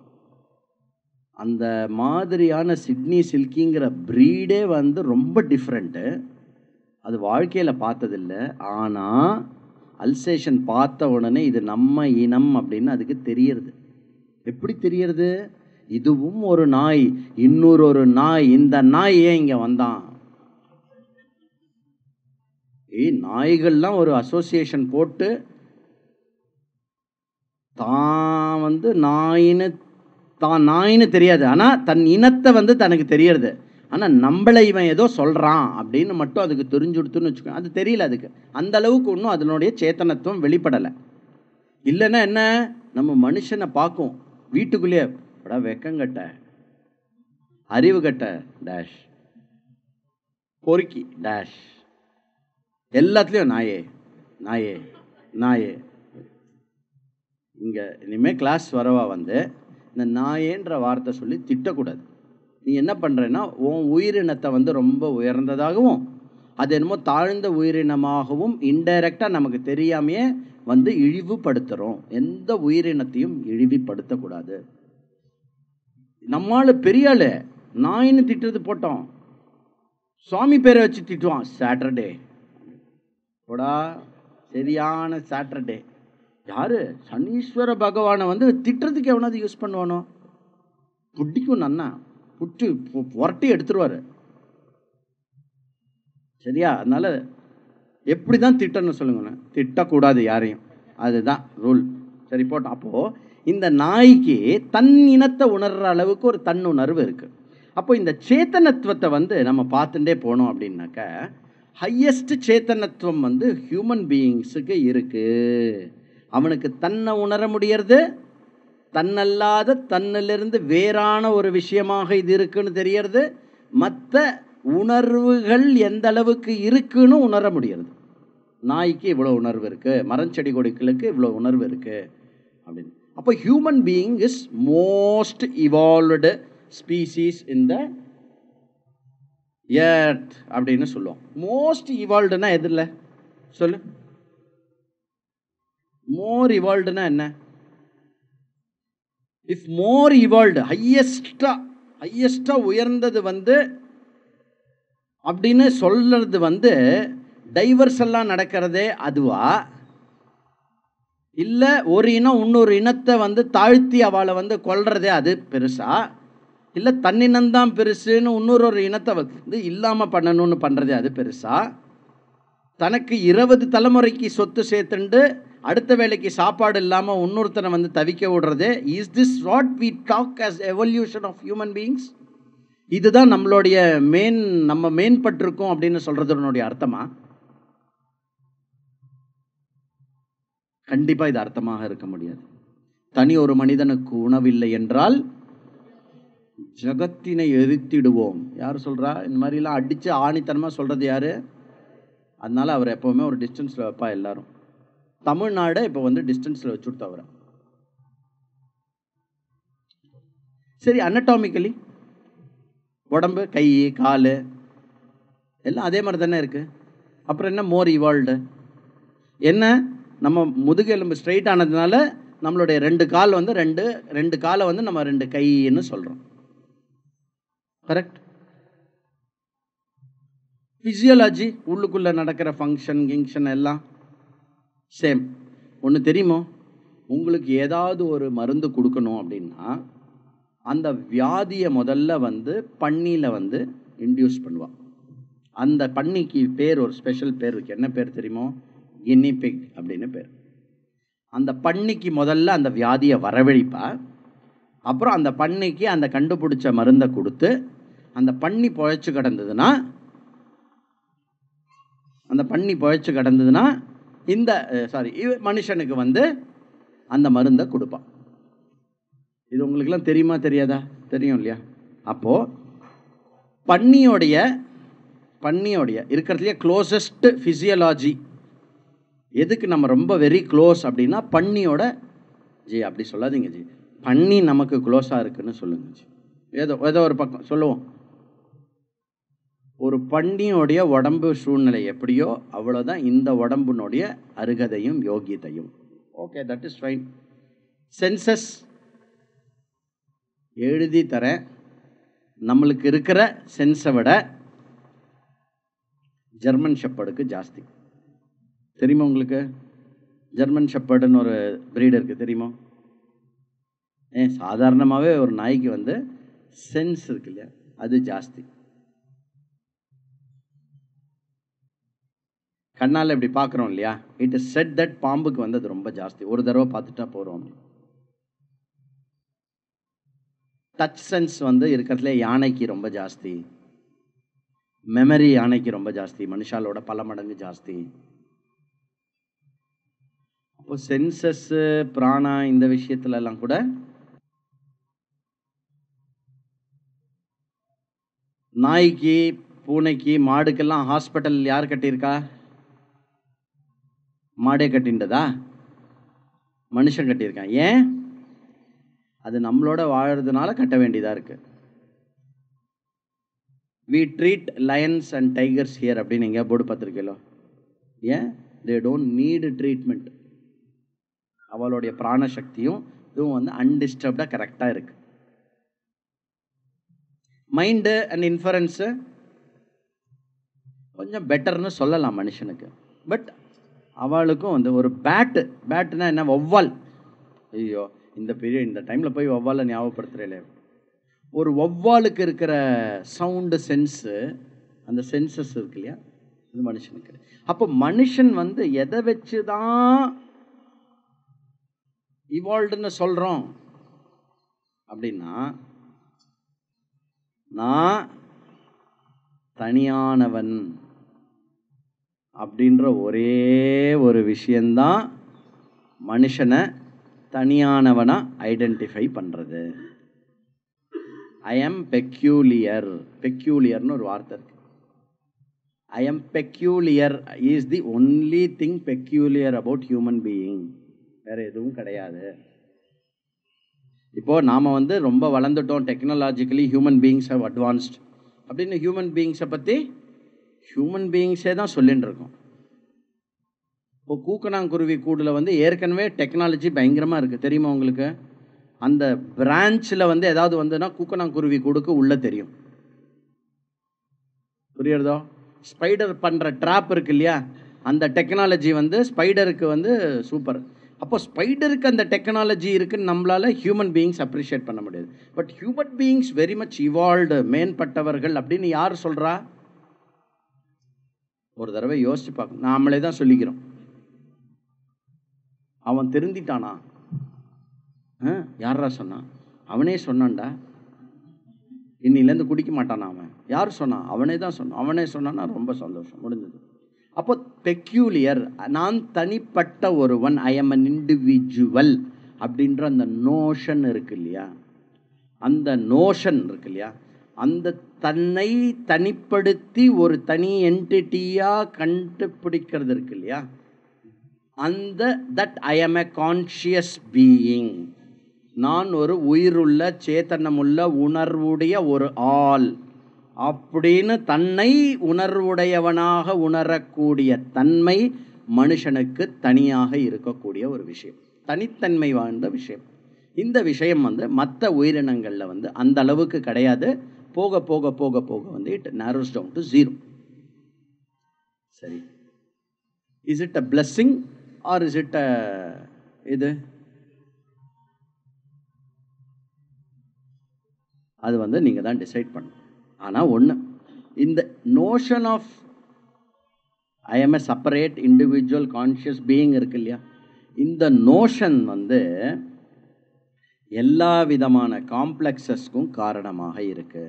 அந்த மாதிரியான சிட்னி சில்கிங்கிற ப்ரீடே வந்து ரொம்ப டிஃப்ரெண்ட்டு அது வாழ்க்கையில் பார்த்ததில்ல ஆனால் அல்சேஷன் பார்த்த உடனே இது நம்ம இனம் அப்படின்னு அதுக்கு தெரியறது எப்படி தெரியறது இதுவும் ஒரு நாய் இன்னொரு ஒரு நாய் இந்த நாய் ஏன் இங்கே வந்தான் ஏய் நாய்கள்லாம் ஒரு அசோசியேஷன் போட்டு தான் வந்து நாயின்னு தான் நாயின்னு தெரியாது ஆனால் தன் இனத்தை வந்து தனக்கு தெரியறது ஆனால் நம்மளை இவன் ஏதோ சொல்கிறான் அப்படின்னு மட்டும் அதுக்கு தெரிஞ்சுடுத்துன்னு வச்சுக்கோ அது தெரியல அதுக்கு அந்த அளவுக்கு ஒன்றும் அதனுடைய சேத்தனத்துவம் வெளிப்படலை இல்லைன்னா என்ன நம்ம மனுஷனை பார்க்கும் வீட்டுக்குள்ளேயே படா வெக்கங்கட்ட அறிவு கட்ட டேஷ் பொறுக்கி டேஷ் எல்லாத்துலேயும் நாயே நாயே நாயே இங்கே இனிமேல் கிளாஸ் வரவா வந்து இந்த நாயேன்ற வார்த்தை சொல்லி திட்டக்கூடாது நீ என்ன பண்ணுறேன்னா உன் உயிரினத்தை வந்து ரொம்ப உயர்ந்ததாகவும் அது என்னமோ தாழ்ந்த உயிரினமாகவும் இன்டைரக்டாக நமக்கு தெரியாமையே வந்து இழிவுபடுத்துகிறோம் எந்த உயிரினத்தையும் இழிவுபடுத்தக்கூடாது நம்மால் பெரிய ஆளு நாயின்னு திட்டுறது போட்டோம் சுவாமி பேரை வச்சு திட்டுவான் சாட்டர்டே போடா சரியான சாட்டர்டே யாரு சனீஸ்வர பகவானை வந்து திட்டுறதுக்கு எவனாவது யூஸ் பண்ணுவானோ பிடிக்கும் நன்னா புட்டு பு- புரட்டி எடுத்துருவாரு சரியா அதனால எப்படி தான் திட்டணும் சொல்லுங்கண்ணே திட்டக்கூடாது யாரையும் அதுதான் ரூல் சரி போட்டோம் அப்போது இந்த நாய்க்கு தன் இனத்தை உணர்ற அளவுக்கு ஒரு தன்னுணர்வு இருக்குது அப்போ இந்த சேத்தனத்துவத்தை வந்து நம்ம பார்த்துட்டே போனோம் அப்படின்னாக்க ஹையஸ்ட் சேத்தனத்துவம் வந்து ஹியூமன் பீயிங்ஸுக்கு இருக்குது அவனுக்கு தன்னை உணர முடியறது தன்னல்லாத தன்னிலிருந்து வேறான ஒரு விஷயமாக இது இருக்குன்னு தெரியறது மற்ற உணர்வுகள் எந்த அளவுக்கு இருக்குன்னு உணர முடியறது நாய்க்கு இவ்வளோ உணர்வு இருக்குது மரஞ்செடி கொடிகளுக்கு இவ்வளோ உணர்வு இருக்குது அப்படின்னு அப்போ human being is most evolved species in the earth அப்படின்னு சொல்லுவோம் மோஸ்ட் இவால்வ்டுனா எதில் சொல்லு மோர் இவால்வ்டுனா என்ன இஃப் மோர் இவால்வ்டு ஹையஸ்டா ஹையஸ்டா உயர்ந்தது வந்து அப்படின்னு சொல்றது வந்து டைவர்ஸ் எல்லாம் நடக்கிறதே அதுவா இல்லை ஒரு இனம் இன்னொரு இனத்தை வந்து தாழ்த்தி அவளை வந்து கொல்றதே அது பெருசா இல்லை தன்னினம்தான் பெருசுன்னு இன்னொரு ஒரு இனத்தை வந்து இல்லாமல் பண்ணணும்னு பண்ணுறதே அது பெருசா தனக்கு இருபது தலைமுறைக்கு சொத்து சேர்த்துண்டு அடுத்த வேலைக்கு சாப்பாடு இல்லாமல் இன்னொருத்தனை வந்து தவிக்க விடுறதே is this what we talk as evolution of human beings இதுதான் நம்மளுடைய மேன் நம்ம மேம்பட்டிருக்கோம் அப்படின்னு சொல்றதனுடைய அர்த்தமா கண்டிப்பா இது அர்த்தமாக இருக்க முடியாது தனி ஒரு மனிதனுக்கு உணவில்லை என்றால் ஜகத்தினை எரித்திடுவோம் யார் சொல்றா இந்த மாதிரிலாம் அடிச்சு ஆணித்தனமா சொல்றது யாரு அதனால அவர் எப்பவுமே ஒரு டிஸ்டன்ஸ்ல வைப்பா எல்லாரும் தமிழ்நாடை இப்போ வந்து டிஸ்டன்ஸ்ல வச்சுட்டு அவரை சரி அனட்டாமிக்கலி உடம்பு கை கால் எல்லாம் அதே மாதிரி தானே இருக்கு அப்புறம் என்ன மோர் இவால்வ்டு என்ன நம்ம முதுகெலும்பு ஸ்ட்ரைட் ஆனதுனால நம்மளுடைய ரெண்டு கால் வந்து ரெண்டு ரெண்டு காலை வந்து நம்ம ரெண்டு கைன்னு சொல்கிறோம் கரெக்ட் ஃபிசியோலாஜி உள்ளுக்குள்ளே நடக்கிற ஃபங்க்ஷன் கிங்ஷன் எல்லாம் சேம் ஒன்று தெரியுமோ உங்களுக்கு ஏதாவது ஒரு மருந்து கொடுக்கணும் அப்படின்னா அந்த வியாதியை முதல்ல வந்து பன்னியில் வந்து இன்டியூஸ் பண்ணுவாள் அந்த பன்னிக்கு பேர் ஒரு ஸ்பெஷல் பேர் இருக்கு என்ன பேர் தெரியுமோ கின்னி பிக் அப்படின்னு பேர் அந்த பன்னிக்கு முதல்ல அந்த வியாதியை வரவழைப்பா அப்புறம் அந்த பன்னிக்கு அந்த கண்டுபிடிச்ச மருந்தை கொடுத்து அந்த பன்னி புழைச்சு கிடந்ததுன்னா அந்த பன்னி புழைச்சு கிடந்ததுன்னா இந்த சாரி மனுஷனுக்கு வந்து அந்த மருந்தை கொடுப்பான் இது உங்களுக்குலாம் தெரியுமா தெரியாதா தெரியும் இல்லையா அப்போ பன்னியோடைய பன்னியோடைய இருக்கிறதுலையே க்ளோசஸ்ட் ஃபிசியலாஜி எதுக்கு நம்ம ரொம்ப வெரி க்ளோஸ் அப்படின்னா பன்னியோட ஜி அப்படி சொல்லாதீங்க ஜி பன்னி நமக்கு க்ளோஸாக இருக்குன்னு சொல்லுங்க ஜி ஏதோ ஏதோ ஒரு பக்கம் சொல்லுவோம் ஒரு பன்னியோடைய உடம்பு சூழ்நிலை எப்படியோ அவ்வளோதான் இந்த உடம்புனுடைய அருகதையும் யோகியதையும் okay that is fine senses எழுதி தரேன் நம்மளுக்கு இருக்கிற சென்ஸை விட ஜெர்மன் ஷெப்பர்டுக்கு ஜாஸ்தி தெரியுமா உங்களுக்கு ஜெர்மன் ஷெப்பர்டுன்னு ஒரு ப்ரீடு இருக்குது தெரியுமா ஏன் சாதாரணமாகவே ஒரு நாய்க்கு வந்து சென்ஸ் இருக்கு இல்லையா அது ஜாஸ்தி கண்ணால் இப்படி பார்க்குறோம் இல்லையா இட் இஸ் செட் தட் பாம்புக்கு வந்து அது ரொம்ப ஜாஸ்தி ஒரு தடவை பார்த்துட்டா போகிறோம் அப்படி டச் சென்ஸ் வந்து இருக்கிறதுல யானைக்கு ரொம்ப ஜாஸ்தி மெமரி யானைக்கு ரொம்ப ஜாஸ்தி மனுஷாலோட பல மடங்கு ஜாஸ்தி அப்போ சென்சஸ் பிராணா இந்த விஷயத்துல எல்லாம் கூட நாய்க்கு பூனைக்கு மாடுக்கெல்லாம் ஹாஸ்பிட்டல் யார் கட்டியிருக்கா மாடே கட்டின்றதா மனுஷன் கட்டியிருக்கான் ஏன் அது நம்மளோட வாழறதுனால கட்ட வேண்டியதாக இருக்கு we treat lions and tigers here அப்படின்னு எங்கேயா போர்டு பார்த்துருக்கீங்களோ ஏன் தே டோன்ட் நீடு ட்ரீட்மெண்ட் அவளுடைய பிராண சக்தியும் இதுவும் வந்து அன்டிஸ்டர்ப்டாக கரெக்டாக இருக்கு மைண்டு அண்ட் இன்ஃபரன்ஸு கொஞ்சம் பெட்டர்னு சொல்லலாம் மனுஷனுக்கு பட் அவளுக்கும் வந்து ஒரு பேட்டு பேட்டுனா என்ன வௌவால் ஐயோ இந்த பீரியட் இந்த டைமில் போய் வௌவாலை ஞாபகப்படுத்துகிறேன் ஒரு வௌவாலுக்கு இருக்கிற சவுண்டு சென்ஸு அந்த சென்சஸ் இருக்கு இல்லையா அது மனுஷனுக்கு அப்போ மனுஷன் வந்து எதை வச்சு தான் இவால்வ்டுன்னு சொல்கிறோம் அப்படின்னா நான் தனியானவன் அப்படின்ற ஒரே ஒரு விஷயந்தான் மனுஷனை தனியானவனா ஐடென்டிஃபை பண்ணுறது ஐ எம் பெக்யூலியர் பெக்யூலியர்னு ஒரு வார்த்தை இருக்கு I am peculiar is the only thing peculiar about human being வேற எதுவும் கிடையாது இப்போ நாம வந்து ரொம்ப வளர்ந்துட்டோம் technologically human beings how advanced அப்படின்னு ஹியூமன் பீயிங்ஸை பற்றி ஹியூமன் பீயிங்ஸே தான் சொல்லிட்டு இருக்கோம் இப்போ கூக்கணாங்குருவி கூடில் வந்து ஏற்கனவே டெக்னாலஜி பயங்கரமாக இருக்குது தெரியுமா உங்களுக்கு அந்த பிரான்ச்சில் வந்து ஏதாவது வந்துன்னா கூக்கணாங்குருவி கூடுக்கு உள்ளே தெரியும் புரியுறதோ ஸ்பைடர் பண்ணுற ட்ராப் இருக்கு இல்லையா அந்த டெக்னாலஜி வந்து ஸ்பைடருக்கு வந்து சூப்பர் அப்போ ஸ்பைடருக்கு அந்த டெக்னாலஜி இருக்குன்னு நம்மளால ஹியூமன் பீயிங்ஸ் அப்ரிஷியேட் பண்ண முடியாது but human beings very much evolved மேம்பட்டவர்கள் அப்படின்னு யார் சொல்கிறா ஒரு தடவை யோசிச்சு பார்க்கணும் நாமளே தான் சொல்லிக்கிறோம் அவன் திருந்திட்டானா ஆ யாரா சொன்னான் அவனே சொன்னான்டா இன்னிலேருந்து குடிக்க மாட்டானா அவன் யார் சொன்னான் அவனே தான் சொன்னான் அவனே சொன்னான்னா ரொம்ப சந்தோஷம் முடிஞ்சது அப்போ பெக்யூலியர் நான் தனிப்பட்ட ஒருவன் ஐ எம் அன் இண்டிவிஜுவல் அப்படின்ற அந்த நோஷன் இருக்கு இல்லையா அந்த நோஷன் இருக்கு இல்லையா அந்த தன்னை தனிப்படுத்தி ஒரு தனி என்டிட்டியாக கண்டுபிடிக்கிறது இருக்கு இல்லையா அந்த that I am a conscious being நான் ஒரு உயிருள்ள சேத்தனமுள்ள உணர்வுடைய ஒரு ஆள் அப்படின்னு தன்னை உணர்வுடையவனாக உணரக்கூடிய தன்மை மனுஷனுக்கு தனியாக இருக்கக்கூடிய ஒரு விஷயம் தனித்தன்மை வாழ்ந்த விஷயம் இந்த விஷயம் வந்து மற்ற உயிரினங்களில் வந்து அந்த அளவுக்கு கிடையாது போக போக போக போக வந்து it narrows down to zero சரி is it a blessing or is it a இது அது வந்து நீங்கள் தான் டிசைட் பண்ணணும் ஆனால் ஒன்று இந்த notion of I am a separate individual conscious being இருக்கு இல்லையா இந்த நோஷன் வந்து எல்லா விதமான காம்ப்ளெக்ஸஸ்க்கும் காரணமாக இருக்கு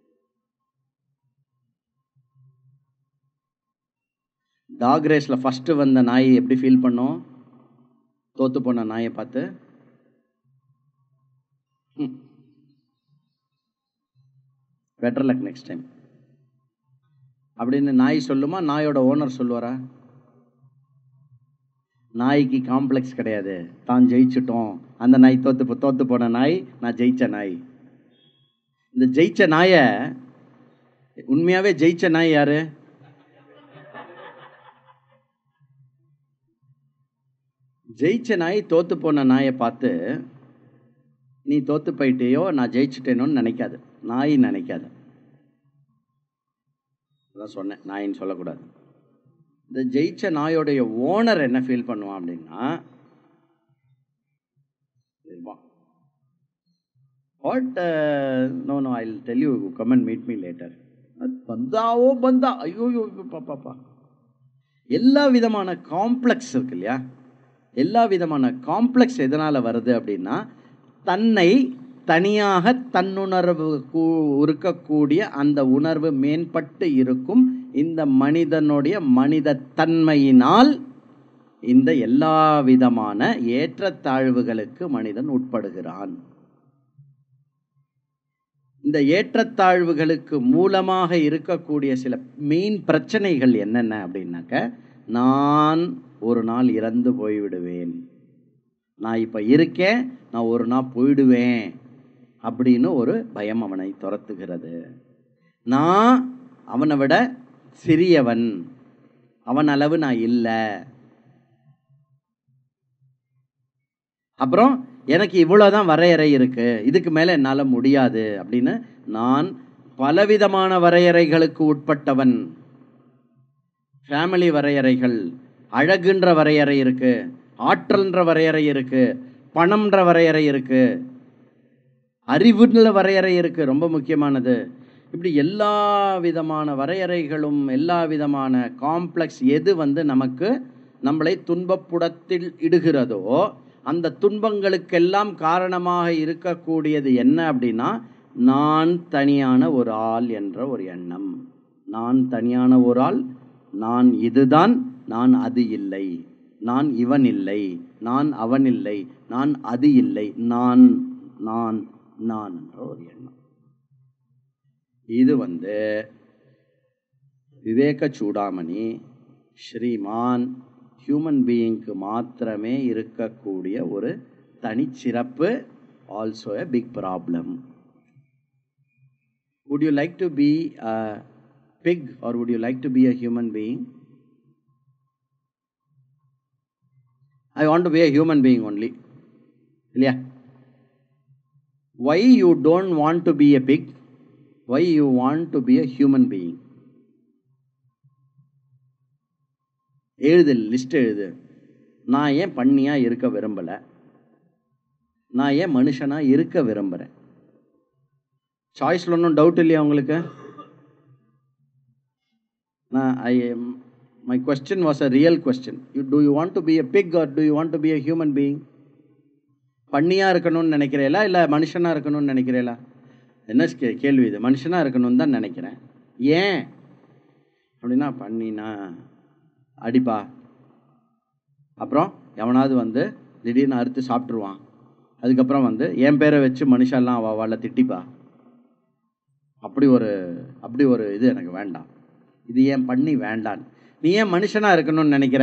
டாக் ரேஸில் ஃபஸ்ட்டு வந்த நாய் எப்படி ஃபீல் பண்ணோம் தோத்து போன நாயை பார்த்து பெட்டர் லக் நெக்ஸ்ட் டைம் அப்படின்னு நாய் சொல்லுமா நாயோட ஓனர் சொல்லுவாரா நாய்க்கு காம்ப்ளெக்ஸ் கிடையாது தான் ஜெயிச்சிட்டோம் அந்த நாய் தோத்து போ- தோத்து போன நாய் நான் ஜெயிச்ச நாய் இந்த ஜெயிச்ச நாயை உண்மையாவே ஜெயிச்ச நாய் யாரு ஜெயிச்ச நாய் தோத்து போன நாயை பார்த்து நீ தோத்து போயிட்டேயோ நான் ஜெயிச்சிட்டேனோன்னு நினைக்காது நாய் நினைக்காது அதான் சொன்னேன் நாயின்னு சொல்லக்கூடாது இந்த ஜெயிச்ச நாயோடைய ஓனர் என்ன ஃபீல் பண்ணுவான் அப்படின்னா what no no I tell you come and meet me later பந்தாவோ பந்தா ஐயோ பாப்பாப்பா எல்லா விதமான காம்ப்ளெக்ஸ் இருக்கு இல்லையா எல்லா விதமான காம்ப்ளெக்ஸ் எதனால் வருது அப்படின்னா தன்னை தனியாக தன்னுணர்வு கூ- இருக்கக்கூடிய அந்த உணர்வு மேம்பட்டு இருக்கும் இந்த மனிதனுடைய மனித தன்மையினால் இந்த எல்லா விதமான ஏற்றத்தாழ்வுகளுக்கு மனிதன் உட்படுகிறான் இந்த ஏற்றத்தாழ்வுகளுக்கு மூலமாக இருக்கக்கூடிய சில மெயின் பிரச்சனைகள் என்னென்ன அப்படின்னாக்க நான் ஒரு நாள் இறந்து போய்விடுவேன் நான் இப்போ இருக்கேன் நான் ஒரு நாள் போயிடுவேன் அப்படின்னு ஒரு பயம் அவனை துரத்துகிறது நான் அவனை விட சிறியவன் அவன் அளவு நான் இல்லை அப்புறம் எனக்கு இவ்வளோதான் வரையறை இருக்கு இதுக்கு மேலே என்னால் முடியாது அப்படின்னு நான் பலவிதமான வரையறைகளுக்கு உட்பட்டவன் ஃபேமிலி வரையறைகள் அழகுன்ற வரையறை இருக்கு ஆற்றல்ன்ற வரையறை இருக்கு பணம்ன்ற வரையறை இருக்கு அறிவுன்ற வரையறை இருக்கு ரொம்ப முக்கியமானது இப்படி எல்லா விதமான வரையறைகளும் எல்லா விதமான காம்ப்ளெக்ஸ் எது வந்து நமக்கு நம்மளை துன்பப்புடத்தில் இடுகிறதோ அந்த துன்பங்களுக்கெல்லாம் காரணமாக இருக்கக்கூடியது என்ன அப்படின்னா நான் தனியான ஒரு ஆள் என்ற ஒரு எண்ணம் நான் தனியான ஒரு ஆள் நான் இதுதான் நான் அது இல்லை நான் இவன் இல்லை நான் அவன் இல்லை நான் அது இல்லை நான் நான் நான் என்ற ஒரு எண்ணம் இது வந்து விவேக சூடாமணி ஸ்ரீமான் ஹியூமன் பீயிங்க்கு மாத்திரமே இருக்கக்கூடிய ஒரு தனிச்சிறப்பு also a big problem would you like to be a pig or would you like to be a human being i want to be a human being only இல்லையா why you don't want to be a pig why you want to be a human being எழுது list எழுது நான் ஏன் பண்ணியா இருக்க விரும்பலை நான் ஏன் மனுஷனா இருக்க விரும்புகிறேன் சாய்ஸில் ஒன்றும் டவுட் இல்லையா உங்களுக்கு நான் I my question was a real question you do you want to be a pig or do you want to be a human being பண்ணியாக இருக்கணும்னு நினைக்கிறீங்களா இல்லை மனுஷனாக இருக்கணும்னு நினைக்கிறீங்களா என்ன கே கேள்வி இது மனுஷனாக இருக்கணும்னு தான் நினைக்கிறேன் ஏன் அப்படின்னா பண்ணினா அடிப்பா அப்புறம் எவனாவது வந்து திடீர்னு அறுத்து சாப்பிட்ருவான் அதுக்கப்புறம் வந்து என் பேரை வச்சு மனுஷெல்லாம் அவ அவளை திட்டிப்பா அப்படி ஒரு அப்படி ஒரு இது எனக்கு வேண்டாம் இது ஏன் பண்ணி வேண்டான் நீ ஏன் மனுஷனாக இருக்கணும்னு நினைக்கிற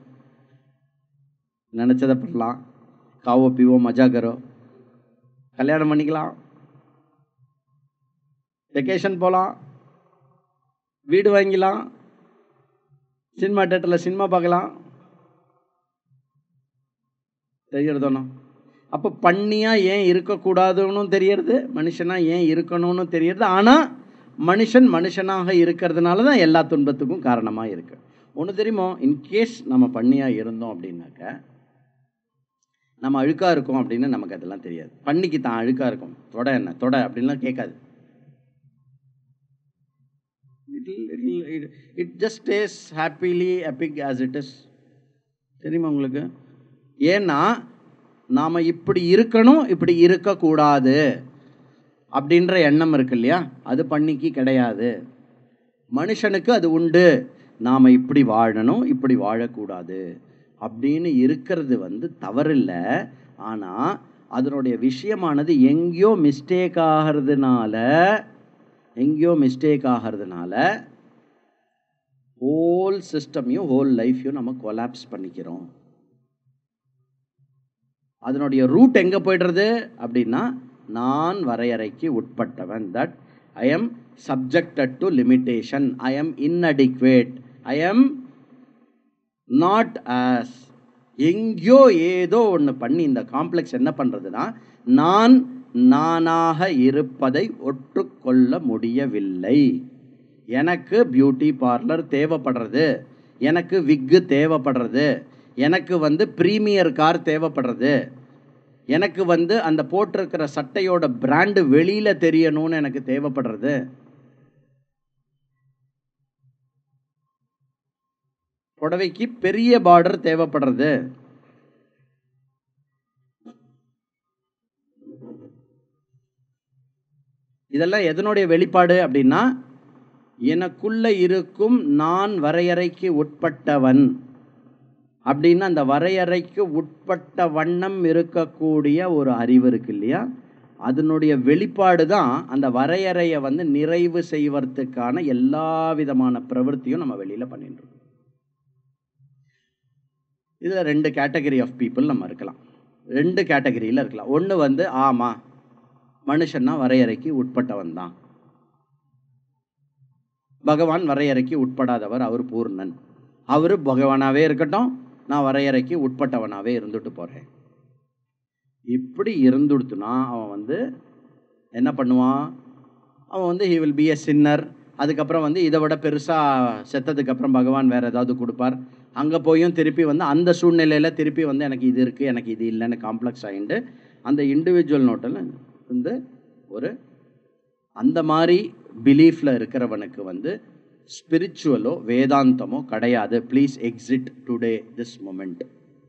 நினச்சதை பண்ணலாம் காவோ பீவோ மஜா கரோ கல்யாணம் பண்ணிக்கலாம் வெக்கேஷன் போகலாம் வீடு வாங்கிக்கலாம் சினிமா தேட்டரில் சினிமா பார்க்கலாம் தெரியறதோண்ணா அப்போ பண்ணியாக ஏன் இருக்கக்கூடாதுன்னு தெரியறது மனுஷனாக ஏன் இருக்கணும்னு தெரியறது ஆனால் மனுஷன் மனுஷனாக இருக்கிறதுனால தான் எல்லா துன்பத்துக்கும் காரணமாக இருக்கு ஒன்று தெரியுமோ இன்கேஸ் நம்ம பண்ணியாக இருந்தோம் அப்படின்னாக்க நம்ம அழுக்காக இருக்கோம் அப்படின்னு நமக்கு அதெல்லாம் தெரியாது பண்ணிக்கு தான் அழுக்காக இருக்கும் தொட என்ன தொட அப்படின்லாம் கேட்காது it just stays happily a pig as it is தெரியுமா உங்களுக்கு ஏன்னா நாம் இப்படி இருக்கணும் இப்படி இருக்கக்கூடாது அப்படின்ற எண்ணம் இருக்கு இல்லையா அது பண்ணிக்கு கிடையாது மனுஷனுக்கு அது உண்டு நாம் இப்படி வாழணும் இப்படி வாழக்கூடாது அப்படின்னு இருக்கிறது வந்து தவறில்லை ஆனால் அதனுடைய விஷயமானது எங்கேயோ மிஸ்டேக் ஆகிறதுனால எங்கேயோ மிஸ்டேக் ஆகிறதுனால ஹோல் சிஸ்டமையும் ஹோல் லைஃப்பையும் நம்ம கொலாப்ஸ் பண்ணிக்கிறோம் அதனுடைய ரூட் எங்கே போய்டுறது அப்படின்னா நான் வரையறைக்கு உட்பட்டவன் that I am subjected to limitation I am inadequate I am not as எங்கேயோ ஏதோ ஒன்று பண்ணி இந்த காம்ப்ளெக்ஸ் என்ன பண்ணுறதுன்னா நான் நானாக இருப்பதை ஒற்றுக்கொள்ள முடியவில்லை எனக்கு பியூட்டி பார்லர் தேவைப்படுறது எனக்கு விக்கு தேவைப்படுறது எனக்கு வந்து ப்ரீமியர் கார் தேவைப்படுறது எனக்கு வந்து அந்த போட்டிருக்கிற சட்டையோட பிராண்டு வெளியில் தெரியணும்னு எனக்கு தேவைப்படுறது புடவைக்கு பெரிய பார்டர் தேவைப்படுறது இதெல்லாம் எதனுடைய வெளிப்பாடு அப்படின்னா எனக்குள்ள இருக்கும் நான் வரையறைக்கு உட்பட்டவன் அப்படின்னு அந்த வரையறைக்கு உட்பட்ட வண்ணம் இருக்கக்கூடிய ஒரு அறிவு இருக்கு இல்லையா அதனுடைய வெளிப்பாடு தான் அந்த வரையறையை வந்து நிறைவு செய்வதற்கான எல்லா விதமான பிரவൃத்தியும் நம்ம வெளியில் பண்ணிட்டு இருக்கோம் இதில் ரெண்டு கேட்டகரி ஆஃப் பீப்புள் நம்ம இருக்கலாம் ரெண்டு கேட்டகரியில் இருக்கலாம் ஒன்று வந்து ஆமாம் மனுஷன்னா வரையறைக்கு உட்பட்டவன் தான் பகவான் வரையறைக்கு உட்படாதவர் அவர் பூர்ணன் அவர் பகவானாகவே இருக்கட்டும் நான் வரையறைக்கு உட்பட்டவனாகவே இருந்துட்டு போகிறேன் இப்படி இருந்துடுத்துனா அவன் வந்து என்ன பண்ணுவான் அவன் வந்து he will be a sinner அதுக்கப்புறம் வந்து இதை விட பெருசாக செத்ததுக்கப்புறம் பகவான் வேறு ஏதாவது கொடுப்பார் அங்கே போயும் திருப்பி வந்து அந்த சூழ்நிலையில் திருப்பி வந்து எனக்கு இது இருக்குது எனக்கு இது இல்லைன்னு காம்ப்ளெக்ஸ் ஆகிட்டு அந்த இண்டிவிஜுவல் நோட்டில் வந்து ஒரு அந்த மாதிரி பிலீஃபில் இருக்கிறவனுக்கு வந்து ஸ்பிரிச்சுவலோ வேதாந்தமோ கிடையாது please exit today this moment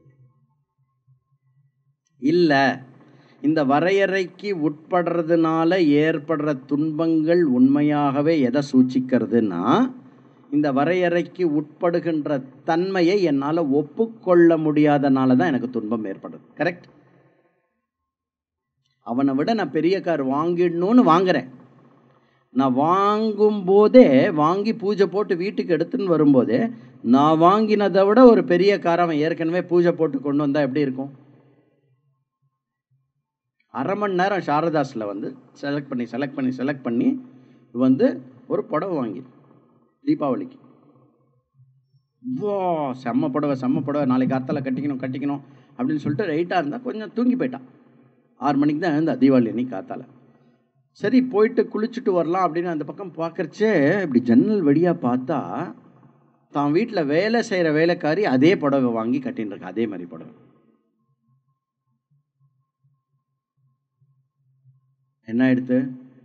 இல்லை இந்த வரையறைக்கு உட்படுறதுனால ஏற்படுற துன்பங்கள் உண்மையாகவே எதை சூச்சிக்கிறதுனா இந்த வரையறைக்கு உட்படுகின்ற தன்மையை என்னால் ஒப்புக்கொள்ள முடியாதனால தான் எனக்கு துன்பம் ஏற்படுது கரெக்ட் அவனை விட நான் பெரிய கார் வாங்கிடணும்னு வாங்குறேன் நான் வாங்கும் போதே வாங்கி பூஜை போட்டு வீட்டுக்கு எடுத்துன்னு வரும்போதே நான் வாங்கினதை விட ஒரு பெரிய கார் அவன் ஏற்கனவே பூஜை போட்டு கொண்டு வந்தா எப்படி இருக்கும் அரை மணி நேரம் சாரதாஸில் வந்து செலக்ட் பண்ணி செலக்ட் பண்ணி செலக்ட் பண்ணி வந்து ஒரு புடவை வாங்கி தீபாவளிக்கு வா செம்ம புடவை செம்ம புடவை நாளைக்கு அர்த்தத்தில் கட்டிக்கணும் கட்டிக்கணும் அப்படின்னு சொல்லிட்டு ரைட்டாக இருந்தால் கொஞ்சம் தூங்கி போயிட்டான் ஆறு மணிக்கு தான் எழுந்தா தீபாவளி அன்னைக்கு காத்தால சரி போயிட்டு குளிச்சுட்டு வரலாம் அப்படின்னு அந்த பக்கம் பார்க்கறச்சே இப்படி ஜன்னல் வழியாக பார்த்தா தான் வீட்டில் வேலை செய்கிற வேலைக்காரி அதே புடவை வாங்கி கட்டின்னு இருக்கா அதே மாதிரி புடவை என்ன ஆயிடுத்து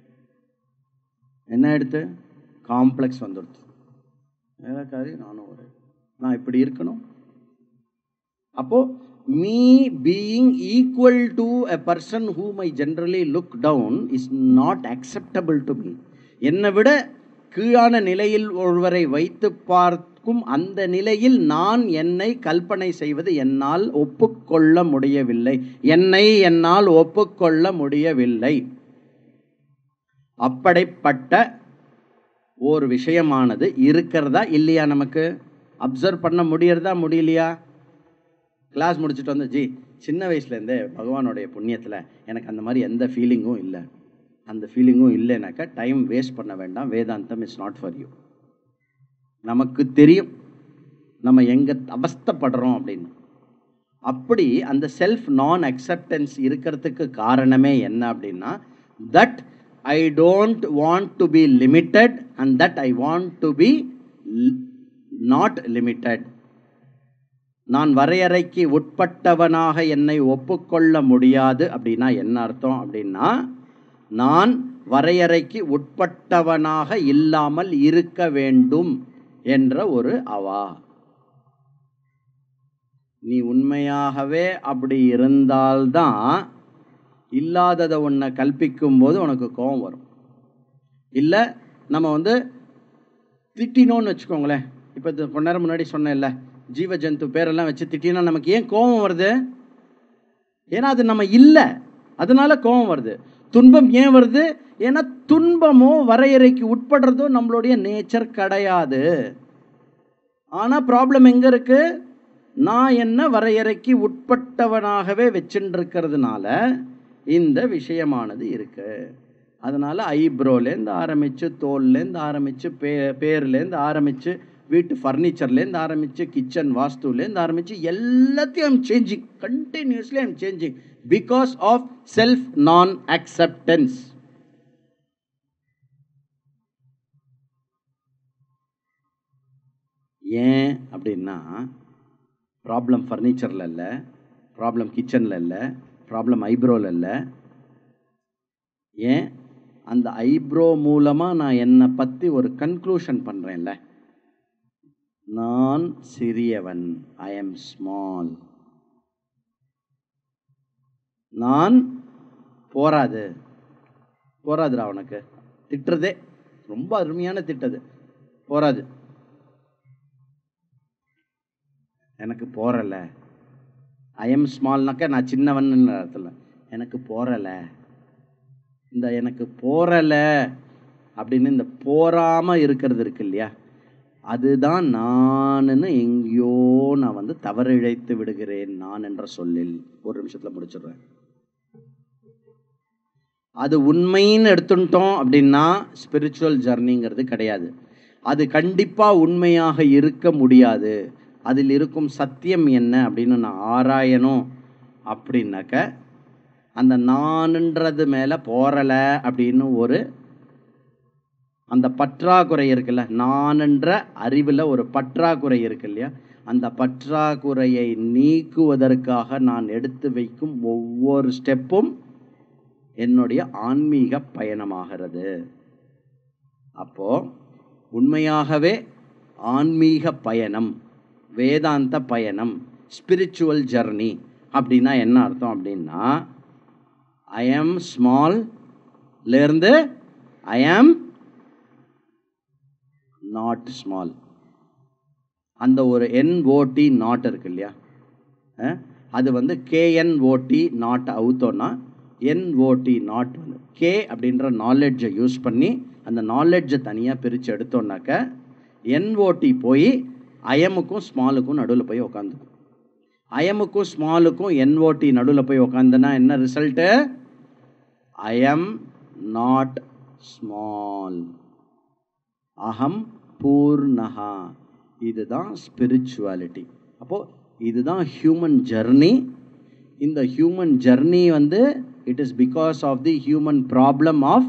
என்ன ஆயிடுத்து காம்ப்ளெக்ஸ் வந்துடுது வேலைக்காரி நானும் ஒரு நான் இப்படி இருக்கணும் அப்போ me being equal to a person whom I generally look down is not acceptable to me என்னை விட கீழான நிலையில் ஒருவரை வைத்து பார்க்கும் அந்த நிலையில் நான் என்னை கல்பனை செய்வது என்னால் ஒப்புக்கொள்ள முடியவில்லை என்னை என்னால் ஒப்புக்கொள்ள முடியவில்லை அப்படிப்பட்ட ஒரு விஷயமானது இருக்கிறதா இல்லையா நமக்கு அப்சர்வ் பண்ண முடியறதா முடியலையா கிளாஸ் முடிச்சுட்டு வந்து ஜி சின்ன வயசுலேருந்தே பகவானுடைய புண்ணியத்தில் எனக்கு அந்த மாதிரி எந்த ஃபீலிங்கும் இல்லை அந்த ஃபீலிங்கும் இல்லைனாக்கா டைம் வேஸ்ட் பண்ண வேண்டாம் வேதாந்தம் இஸ் நாட் ஃபார் யூ நமக்கு தெரியும் நம்ம எங்கே அவஸ்தைப்படுறோம் அப்படின்னு அப்படி அந்த செல்ஃப் நான் அக்செப்டன்ஸ் இருக்கிறதுக்கு காரணமே என்ன அப்படின்னா that I don't want to be limited and that I want to be not limited நான் வரையறைக்கு உட்பட்டவனாக என்னை ஒப்புக்கொள்ள முடியாது அப்படின்னா என்ன அர்த்தம் அப்படின்னா நான் வரையறைக்கு உட்பட்டவனாக இல்லாமல் இருக்க வேண்டும் என்ற ஒரு அவா நீ உண்மையாகவே அப்படி இருந்தால்தான் இல்லாததை ஒன்றை கல்பிக்கும் போது உனக்கு கோபம் வரும் இல்லை நம்ம வந்து திட்டினோன்னு வச்சுக்கோங்களேன் இப்போ கொஞ்ச நேரம் முன்னாடி சொன்னேன்ல ஜீவ ஜந்து பேரெல்லாம் வச்சு திட்டினா நமக்கு ஏன் கோபம் வருது ஏன்னா அது நம்ம இல்லை அதனால கோபம் வருது துன்பம் ஏன் வருது ஏன்னா துன்பமோ வரையறைக்கு உட்படுறதோ நம்மளுடைய நேச்சர் கிடையாது ஆனால் ப்ராப்ளம் எங்கே இருக்கு நான் என்ன வரையறைக்கு உட்பட்டவனாகவே வச்சுருக்கிறதுனால இந்த விஷயமானது இருக்கு அதனால ஐப்ரோலேருந்து ஆரம்பித்து தோல்லேருந்து ஆரம்பித்து பே பேர்லேருந்து ஆரம்பித்து வீட்டு ஃபர்னிச்சர்லேருந்து ஆரம்பித்து கிச்சன் வாஸ்துலேருந்து ஆரம்பித்து எல்லாத்தையும் I'm changing continuously I'm changing because of self நான் அக்செப்டன்ஸ் ஏன் அப்படின்னா ப்ராப்ளம் ஃபர்னிச்சரில் இல்லை ப்ராப்ளம் கிச்சனில் இல்லை ப்ராப்ளம் ஐப்ரோவில் இல்லை ஏன் அந்த ஐப்ரோ மூலமாக நான் என்னை பற்றி ஒரு கன்க்ளூஷன் பண்ணுறேன்ல நான் சிறியவன் ஐ எம் ஸ்மால் நான் போராது போராதுடா அவனுக்கு திட்டுறதே ரொம்ப அருமையான திட்டது போராது எனக்கு போறல ஐ எம் ஸ்மால்னாக்கா நான் சின்னவன் அர்த்தம் எனக்கு போறல இந்த எனக்கு போறல அப்படின்னு இந்த போராம இருக்கிறது இருக்கு இல்லையா அதுதான் நானுன்னு எங்கேயோ நான் வந்து தவறிழைத்து விடுகிறேன் நான் என்ற சொல்லில் ஒரு நிமிஷத்துல முடிச்சிடுறேன் அது உண்மைன்னு எடுத்துட்டோம் அப்படின்னா ஸ்பிரிச்சுவல் ஜர்னிங்கிறது கிடையாது அது கண்டிப்பாக உண்மையாக இருக்க முடியாது அதில் இருக்கும் சத்தியம் என்ன அப்படின்னு நான் ஆராயணும் அப்படின்னாக்க அந்த நானுன்றது மேலே போறலை அப்படின்னு ஒரு அந்த பற்றாக்குறை இருக்குல்ல நானென்ற அறிவில் ஒரு பற்றாக்குறை இருக்கு இல்லையா அந்த பற்றாக்குறையை நீக்குவதற்காக நான் எடுத்து வைக்கும் ஒவ்வொரு ஸ்டெப்பும் என்னுடைய ஆன்மீக பயணமாகிறது அப்போ உண்மையாகவே ஆன்மீக பயணம் வேதாந்த பயணம் ஸ்பிரிச்சுவல் ஜர்னி அப்படின்னா என்ன அர்த்தம் அப்படின்னா ஐ ஆம் ஸ்மால்லேருந்து ஐ ஆம் நாட் ஸ்மால் அந்த ஒரு என்ஓடி நாட் இருக்கு இல்லையா அஹ், அது வந்து கேஎன்ஓடி நாட் அவுத்தோன்னா என்ஓடி நாட் வந்து கே அப்படின்ற நாலெட்ஜை யூஸ் பண்ணி அந்த நாலெட்ஜை தனியாக பிரித்து எடுத்தோன்னாக்க என்ஓடி போய் அயமுக்கும் ஸ்மாலுக்கும் நடுவில் போய் உக்காந்துக்கும் அயமுக்கும் ஸ்மாலுக்கும் என்ஓடி நடுவில் போய் உக்காந்துனா என்ன ரிசல்ட்டு ஐஎம் நாட் ஸ்மால் அகம் பூர்ணஹா இதுதான் ஸ்பிரிச்சுவாலிட்டி அப்போது இதுதான் ஹியூமன் ஜர்னி இந்த ஹியூமன் ஜர்னி வந்து it is because of the human problem of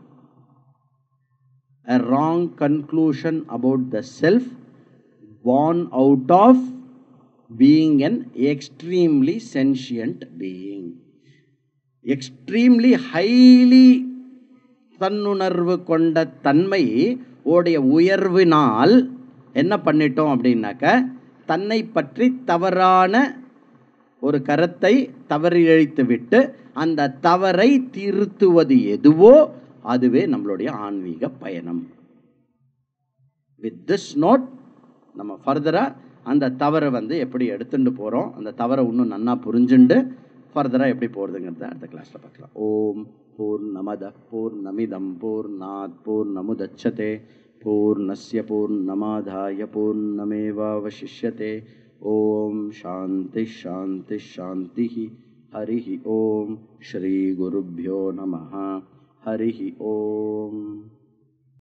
a wrong conclusion about the self born out of being an extremely sentient being extremely highly தன்னுணர்வு கொண்ட தன்மை உடைய உயர்வினால் என்ன பண்ணிட்டோம் அப்படின்னாக்க தன்னை பற்றி தவறான ஒரு கருத்தை தவறிழைத்து விட்டு அந்த தவறை திருத்துவது எதுவோ அதுவே நம்மளுடைய ஆன்மீக பயணம் வித் திஸ் நோட் நம்ம ஃபர்தராக அந்த தவறை வந்து எப்படி எடுத்துட்டு போகிறோம் அந்த தவறை இன்னும் நன்னா புரிஞ்சுண்டு ஃபர்தராக எப்படி போகிறதுங்கிறத அடுத்த கிளாஸில் பார்க்கலாம் ஓம் பூர்ணமத பூர்ணமிதம் பூர்ணாத் பூர்ணமுதச்சதே பூர்ணஸ்ய பூர்ணமாதாய பூர்ணமேவாவசிஷ்யते ஓம் சாந்தி சாந்தி சாந்தி ஹரிः ஓம் ஸ்ரீகுருभ्यो நமः हरिः ओम्